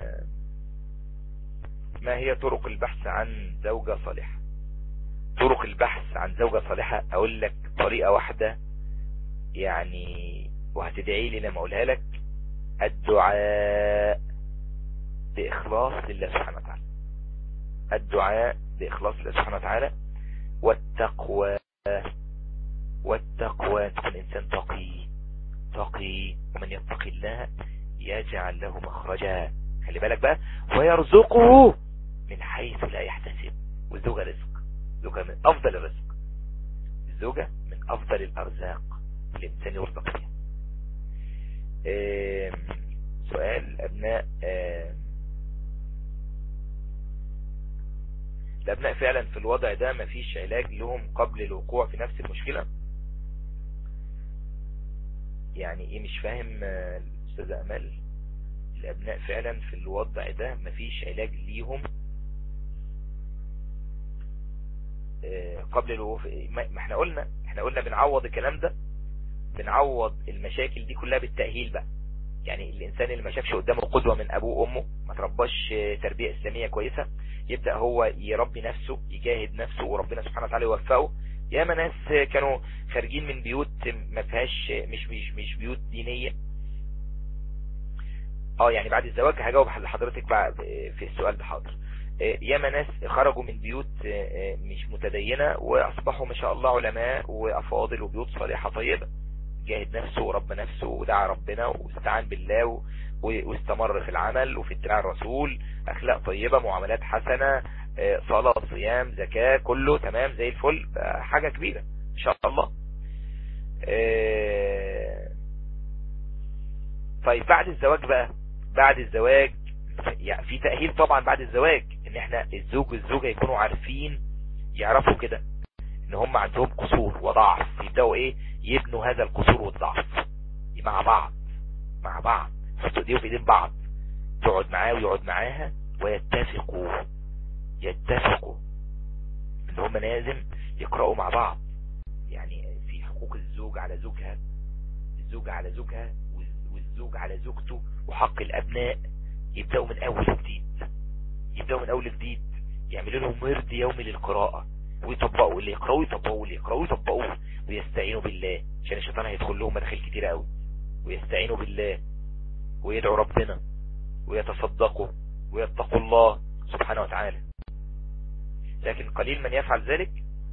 ما هي طرق البحث عن زوجة صالحة طرق البحث عن زوجة صالحة اقول لك طريقة واحدة يعني وهتدعي لي لما اقولها لك الدعاء بإخلاص لله سبحانه وتعالى الدعاء بإخلاص لله سبحانه وتعالى والتقوى والتقوى تكون إنسان تقي تقي ومن يتقي الله يجعل له مخرجا الرجاء خلي بالك بقى ويرزقه من حيث لا يحتسب والزوجة رزق زوجة من افضل الرزق الزوجة من افضل الارزاق اللي الانسان يرزق فيها سؤال ابناء الابناء فعلا في الوضع ده مفيش علاج لهم قبل الوقوع في نفس المشكلة يعني ايه مش فاهم استاذ امل الابناء فعلا في الوضع ده مفيش علاج ليهم قبل الوقوع ما احنا قلنا احنا قلنا بنعوض الكلام ده بنعوض المشاكل دي كلها بالتأهيل بقى يعني الانسان اللي ما شافش قدامه قدوة من ابوه وامه ما ترباش تربية اسلامية كويسة يبدأ هو يربي نفسه يجاهد نفسه وربنا سبحانه وتعالى يوفقه ياما ناس كانوا خارجين من بيوت ما فيهاش مش مش مش بيوت دينية اه يعني بعد الزواج هجاوب لحضرتك بقى في السؤال ده حاضر ياما ناس خرجوا من بيوت مش متدينة واصبحوا ما شاء الله علماء وافاضل وبيوت صالحة طيبة جاهد نفسه ورب نفسه ودعا ربنا واستعان بالله واستمر في العمل وفي اتباع الرسول اخلاق طيبة معاملات حسنة صلاة صيام زكاة كله تمام زي الفل حاجة كبيرة ان شاء الله طيب بعد الزواج بقى بعد الزواج يعني في تأهيل طبعا بعد الزواج ان احنا الزوج والزوجة يكونوا عارفين يعرفوا كده ان هم عندهم قصور وضعف يبدأوا ايه يبنوا هذا القصور والضعف مع بعض مع بعض يحطوا ايديهم في ايدين بعض تقعد معاه ويقعد معاها ويتفقوا يتفقوا ان هم لازم يقرأوا مع بعض يعني في حقوق الزوج على زوجها الزوج على زوجها والزوج على زوجته وحق الابناء يبدأوا من اول جديد يبدأوا من اول جديد يعملوا لهم ورد يومي للقراءة ويطبقوا اللي يقرأوا يطبقوا واللي يقرأوا يطبقوا ويستعينوا بالله عشان الشيطان هيدخل لهم مداخل كتيرة قوي ويستعينوا بالله ويدعوا ربنا ويتصدقوا ويتقوا الله سبحانه وتعالى لكن قليل من يفعل ذلك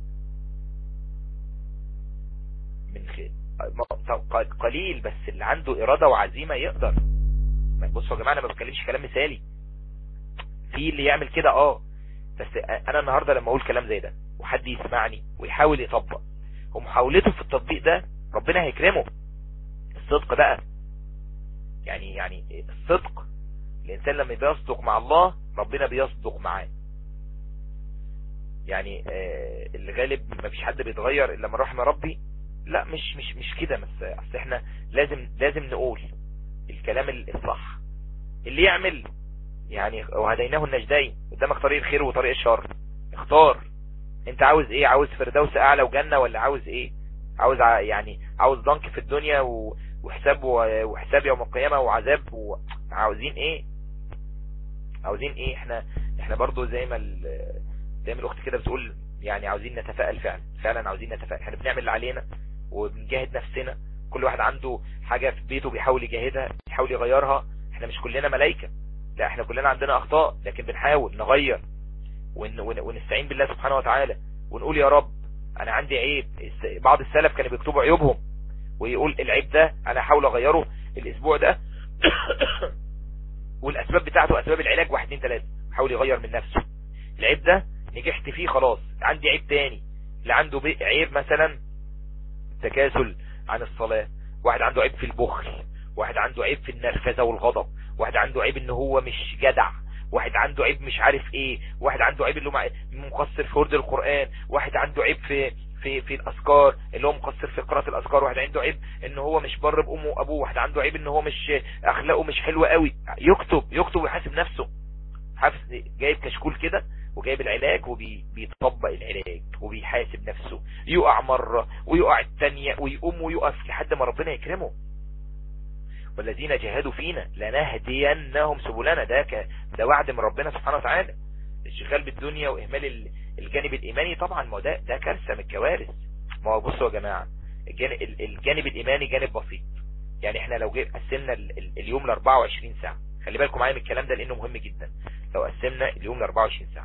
من خير قليل بس اللي عنده إرادة وعزيمة يقدر بصوا يا جماعة أنا ما بتكلمش كلام مثالي في اللي يعمل كده اه بس انا النهاردة لما اقول كلام زي ده وحد يسمعني ويحاول يطبق ومحاولته في التطبيق ده ربنا هيكرمه الصدق بقى يعني يعني الصدق الانسان لما بيصدق مع الله ربنا بيصدق معاه يعني آه الغالب ما فيش حد بيتغير الا من رحم ربي لا مش مش مش كده بس اصل احنا لازم لازم نقول الكلام الصح اللي يعمل يعني وهديناه النجدين قدامك طريق الخير وطريق الشر اختار انت عاوز ايه عاوز فردوس اعلى وجنة ولا عاوز ايه عاوز يعني عاوز ضنك في الدنيا وحساب وحساب يوم القيامة وعذاب وعاوزين ايه عاوزين ايه احنا احنا برضو زي ما زي ما الاخت كده بتقول يعني عاوزين نتفائل فعلا فعلا عاوزين نتفائل احنا بنعمل اللي علينا وبنجاهد نفسنا كل واحد عنده حاجة في بيته بيحاول يجاهدها بيحاول يغيرها احنا مش كلنا ملايكة لا احنا كلنا عندنا اخطاء لكن بنحاول نغير ون ون ونستعين بالله سبحانه وتعالى ونقول يا رب انا عندي عيب بعض السلف كانوا بيكتبوا عيوبهم ويقول العيب ده انا احاول اغيره الاسبوع ده والاسباب بتاعته اسباب العلاج واحد اتنين تلاتة حاول يغير من نفسه العيب ده نجحت فيه خلاص عندي عيب تاني اللي عنده عيب مثلا تكاسل عن الصلاة واحد عنده عيب في البخل واحد عنده عيب في النرفزة والغضب واحد عنده عيب ان هو مش جدع واحد عنده عيب مش عارف ايه واحد عنده عيب اللي هو مقصر في ورد القرآن واحد عنده عيب في في في الاذكار اللي هو مقصر في قراءة الاذكار واحد عنده عيب ان هو مش بر بامه وابوه واحد عنده عيب ان هو مش اخلاقه مش حلوة قوي يكتب يكتب ويحاسب نفسه حافظ جايب كشكول كده وجايب العلاج وبيطبق العلاج وبيحاسب نفسه يقع مرة ويقع الثانية ويقوم ويقف لحد ما ربنا يكرمه والذين جاهدوا فينا لنهدينهم سبلنا ده ك... ده وعد من ربنا سبحانه وتعالى الشغال بالدنيا واهمال الجانب الايماني طبعا ما ده ده كارثه من الكوارث ما هو بصوا يا جماعه الجانب, الجانب الايماني جانب بسيط يعني احنا لو قسمنا اليوم ل 24 ساعه خلي بالكم معايا من الكلام ده لانه مهم جدا لو قسمنا اليوم ل 24 ساعه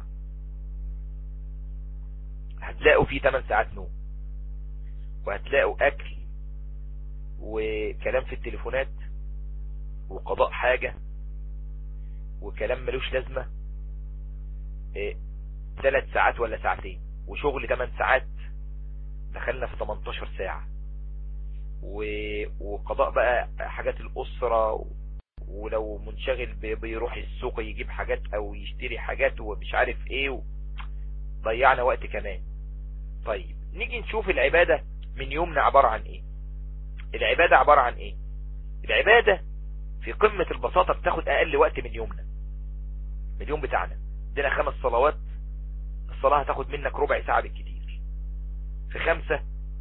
هتلاقوا فيه 8 ساعات نوم وهتلاقوا اكل وكلام في التليفونات وقضاء حاجة وكلام ملوش لازمة إيه ثلاث ساعات ولا ساعتين وشغل 8 ساعات دخلنا في 18 ساعة وقضاء بقى حاجات الأسرة ولو منشغل بيروح السوق يجيب حاجات او يشتري حاجات ومش عارف ايه و... ضيعنا وقت كمان طيب نيجي نشوف العبادة من يومنا عبارة عن ايه العبادة عبارة عن ايه العبادة في قمة البساطة بتاخد اقل وقت من يومنا من اليوم بتاعنا عندنا خمس صلوات الصلاة هتاخد منك ربع ساعة بالكتير في خمسة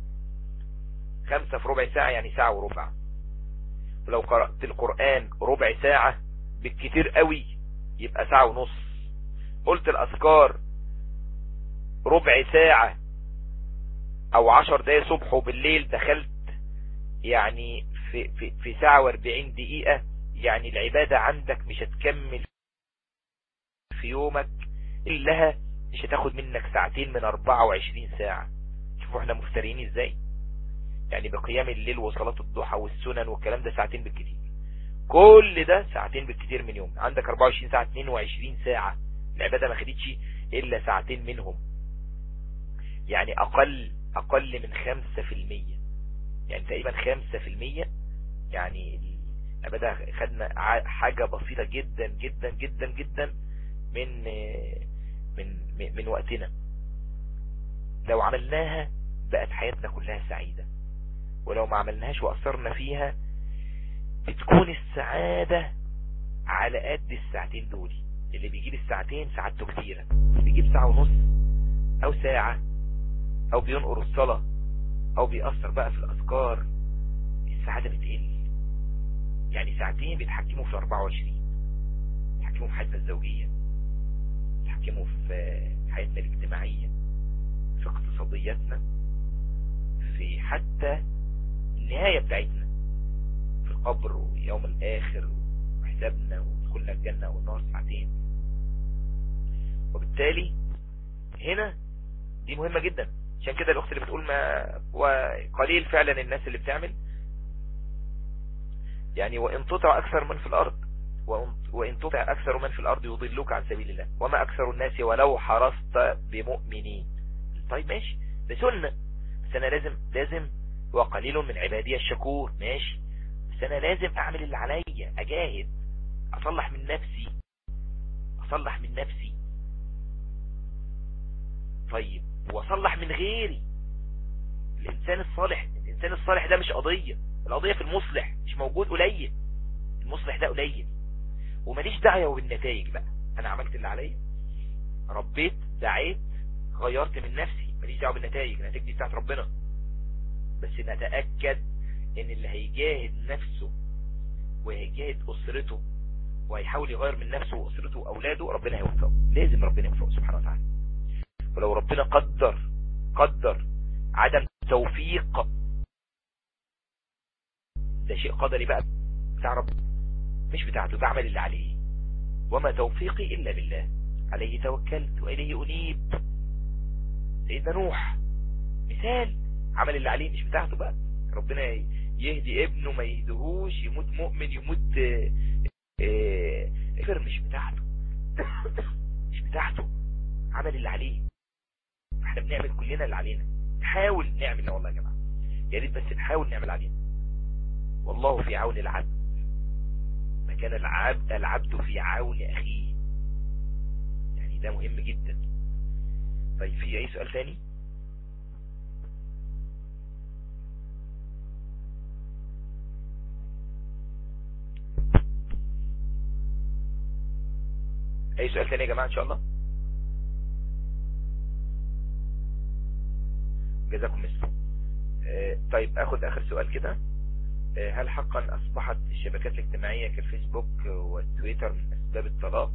خمسة في ربع ساعة يعني ساعة وربع ولو قرأت القرآن ربع ساعة بالكتير قوي يبقى ساعة ونص قلت الأذكار ربع ساعة او عشر دقايق صبح وبالليل دخلت يعني في, في, في ساعة واربعين دقيقة يعني العبادة عندك مش هتكمل في يومك إلها مش هتاخد منك ساعتين من 24 ساعة شوفوا احنا مفترين ازاي يعني بقيام الليل وصلاة الضحى والسنن والكلام ده ساعتين بالكتير كل ده ساعتين بالكتير من يوم عندك 24 ساعة 22 ساعة العبادة ما خدتش الا ساعتين منهم يعني اقل اقل من 5% يعني تقريبا 5% يعني العبادة خدنا حاجة بسيطة جدا جدا جدا جدا من من من وقتنا لو عملناها بقت حياتنا كلها سعيدة ولو ما عملناهاش وأثرنا فيها بتكون السعادة على قد الساعتين دول اللي بيجيب الساعتين سعادته كتيرة بيجيب ساعة ونص او ساعة او بينقر الصلاة او بيأثر بقى في الأذكار السعادة بتقل يعني ساعتين بيتحكموا في 24 بيتحكموا في حياتنا الزوجية بيتحكموا في حياتنا الاجتماعية في اقتصادياتنا في حتى النهاية بتاعتنا في القبر ويوم الآخر وحسابنا ودخولنا الجنة والنار ساعتين وبالتالي هنا دي مهمة جدا عشان كده الأخت اللي بتقول ما وقليل فعلا الناس اللي بتعمل يعني وإن تطع أكثر من في الأرض وإن تطع أكثر من في الأرض يضلوك عن سبيل الله وما أكثر الناس ولو حرصت بمؤمنين طيب ماشي ده سنة بس أنا لازم لازم وقليل من عبادي الشكور ماشي بس أنا لازم أعمل اللي عليا أجاهد أصلح من نفسي أصلح من نفسي طيب وأصلح من غيري الإنسان الصالح الإنسان الصالح ده مش قضية القضية في المصلح مش موجود قليل المصلح ده قليل وماليش دعوة بالنتائج بقى أنا عملت اللي عليا ربيت دعيت غيرت من نفسي ماليش دعوة بالنتائج النتائج دي بتاعت ربنا بس نتأكد ان اللي هيجاهد نفسه وهيجاهد اسرته وهيحاول يغير من نفسه واسرته واولاده ربنا هيوفقه لازم ربنا يوفقه سبحانه وتعالى ولو ربنا قدر قدر عدم توفيق ده شيء قدري بقى بتاع رب مش بتاعته بعمل اللي عليه وما توفيقي إلا بالله عليه توكلت وإليه أنيب سيدنا نوح مثال عمل اللي عليه مش بتاعته بقى ربنا يهدي ابنه ما يهدهوش يموت مؤمن يموت كفر مش بتاعته مش بتاعته عمل اللي عليه احنا بنعمل كلنا اللي علينا نحاول نعمل والله يا جماعة يا ريت بس نحاول نعمل علينا والله في عون العبد ما كان العبد العبد في عون أخيه يعني ده مهم جدا طيب في أي سؤال ثاني أي سؤال ثاني يا جماعة إن شاء الله جزاكم مثل طيب أخذ آخر سؤال كده هل حقا أصبحت الشبكات الاجتماعية كالفيسبوك والتويتر من أسباب الطلاق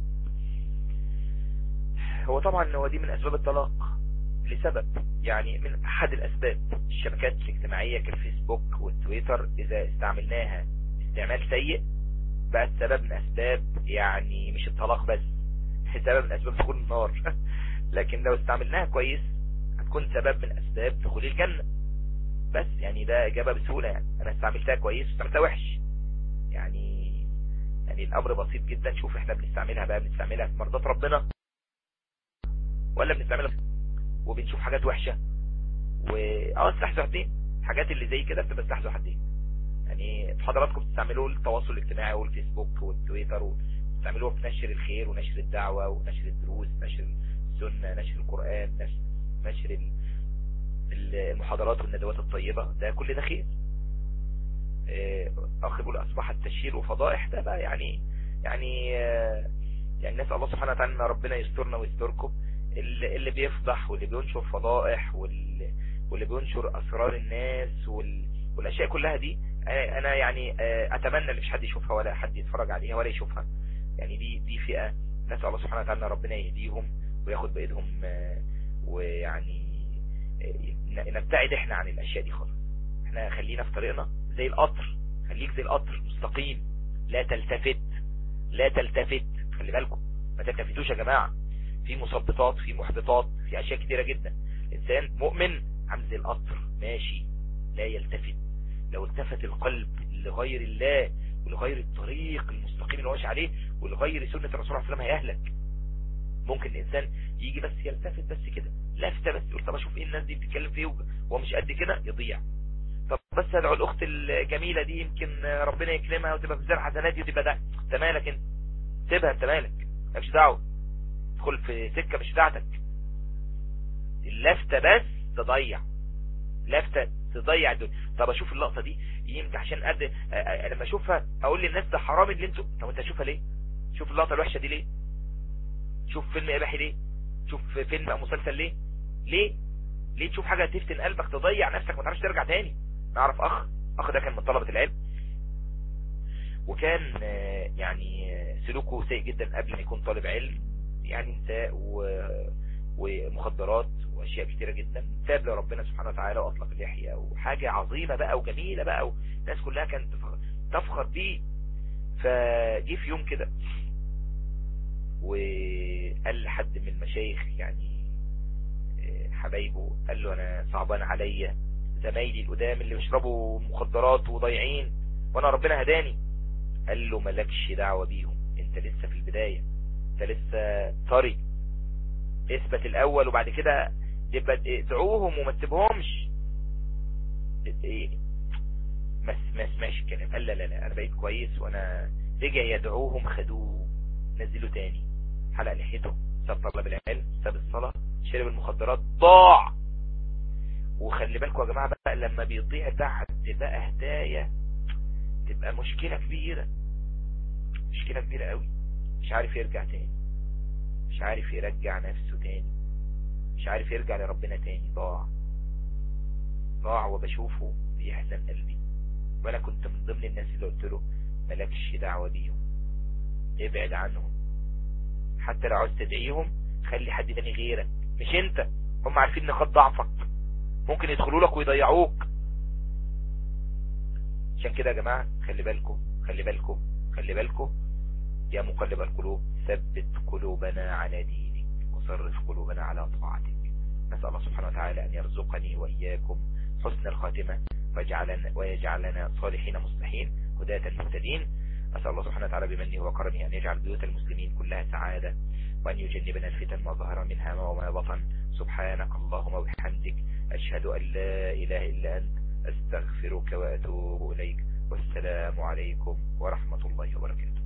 هو طبعا هو دي من أسباب الطلاق لسبب يعني من أحد الأسباب الشبكات الاجتماعية كالفيسبوك والتويتر إذا استعملناها استعمال سيء بقت سبب من أسباب يعني مش الطلاق بس سبب من أسباب دخول النار لكن لو استعملناها كويس هتكون سبب من أسباب دخول الجنة بس يعني ده إجابة بسهولة يعني أنا استعملتها كويس واستعملتها وحش يعني يعني الامر بسيط جدا شوف احنا بنستعملها بقى بنستعملها في مرضات ربنا ولا بنستعملها وبنشوف حاجات وحشة و اه سلاح ذو حدين الحاجات اللي زي كده بتبقى سلاح ذو حدين يعني حضراتكم بتستعملوه التواصل الاجتماعي والفيسبوك والتويتر وتستعملوه في نشر الخير ونشر الدعوة ونشر الدروس نشر السنة نشر القرآن نشر, نشر المحاضرات والندوات الطيبة ده كل ده خير اخي بيقول اصبح التشهير وفضائح ده بقى يعني يعني يعني نسأل الله سبحانه وتعالى ان ربنا يسترنا ويستركم اللي, اللي بيفضح واللي بينشر فضائح واللي, واللي بينشر اسرار الناس وال والاشياء كلها دي انا يعني اتمنى ان مش حد يشوفها ولا حد يتفرج عليها ولا يشوفها يعني دي دي فئة نسأل الله سبحانه وتعالى ان ربنا يهديهم وياخد بايدهم ويعني نبتعد احنا عن الاشياء دي خالص احنا خلينا في طريقنا زي القطر خليك زي القطر مستقيم لا تلتفت لا تلتفت خلي بالكم ما تلتفتوش يا جماعة في مثبطات في محبطات في اشياء كتيرة جدا انسان مؤمن عامل زي القطر ماشي لا يلتفت لو التفت القلب لغير الله ولغير الطريق المستقيم اللي هو ماشي عليه ولغير سنة الرسول صلى الله عليه وسلم هيهلك ممكن الانسان يجي بس يلتفت بس كده لفتة بس يقول طب اشوف ايه الناس دي بتتكلم فيه وهو مش قد كده يضيع طب بس ادعو الاخت الجميلة دي يمكن ربنا يكرمها وتبقى في زرع حسنات وتبقى ده انت مالك انت سيبها انت مالك مالكش دعوه ادخل في سكة مش بتاعتك اللفتة بس تضيع لفتة تضيع الدنيا طب اشوف اللقطة دي يمكن عشان قد لما اشوفها اقول للناس ده حرام اللي انتوا طب انت اشوفها ليه شوف اللقطة الوحشة دي ليه شوف فيلم اباحي ليه شوف فيلم او مسلسل ليه ليه ليه تشوف حاجة تفتن قلبك تضيع نفسك ما تعرفش ترجع تاني نعرف اخ اخ ده كان من طلبة العلم وكان يعني سلوكه سيء جدا قبل ما يكون طالب علم يعني نساء و... ومخدرات واشياء كتيرة جدا تاب لربنا سبحانه وتعالى واطلق اللحية وحاجة عظيمة بقى وجميلة بقى والناس كلها كانت تفخر بيه فجي في يوم كده وقال لحد من المشايخ يعني حبايبه قال له انا صعبان عليا زمايلي القدام اللي بيشربوا مخدرات وضايعين وانا ربنا هداني قال له مالكش دعوة بيهم انت لسه في البداية انت لسه طري اثبت الاول وبعد كده ادعوهم وما تسيبهمش ما ما سمعش الكلام قال لا لا لا انا بقيت كويس وانا رجع يدعوهم خدوه نزلوا تاني حلق لحيته ساب طلب العلم ساب الصلاة شرب المخدرات ضاع وخلي بالكم يا جماعة بقى لما بيضيع بعد بقى هداية تبقى مشكلة كبيرة مشكلة كبيرة قوي مش عارف يرجع تاني مش عارف يرجع نفسه تاني مش عارف يرجع لربنا تاني ضاع ضاع وبشوفه بيحزن قلبي وانا كنت من ضمن الناس اللي قلت له مالكش دعوة بيهم ابعد عنهم حتى لو عاوز تدعيهم خلي حد تاني غيرك مش انت هم عارفين نقاط ضعفك ممكن يدخلوا لك ويضيعوك عشان كده يا جماعة خلي بالكم خلي بالكم خلي بالكم يا مقلب القلوب ثبت قلوبنا على دينك وصرف قلوبنا على طاعتك نسأل الله سبحانه وتعالى أن يرزقني وإياكم حسن الخاتمة ويجعلنا, ويجعلنا صالحين مصلحين هداة مهتدين أسأل الله سبحانه وتعالى بمنه وكرمه أن يجعل بيوت المسلمين كلها سعادة وأن يجنبنا الفتن ما ظهر منها وما بطن سبحانك اللهم وبحمدك أشهد أن لا إله إلا أنت أستغفرك وأتوب إليك والسلام عليكم ورحمة الله وبركاته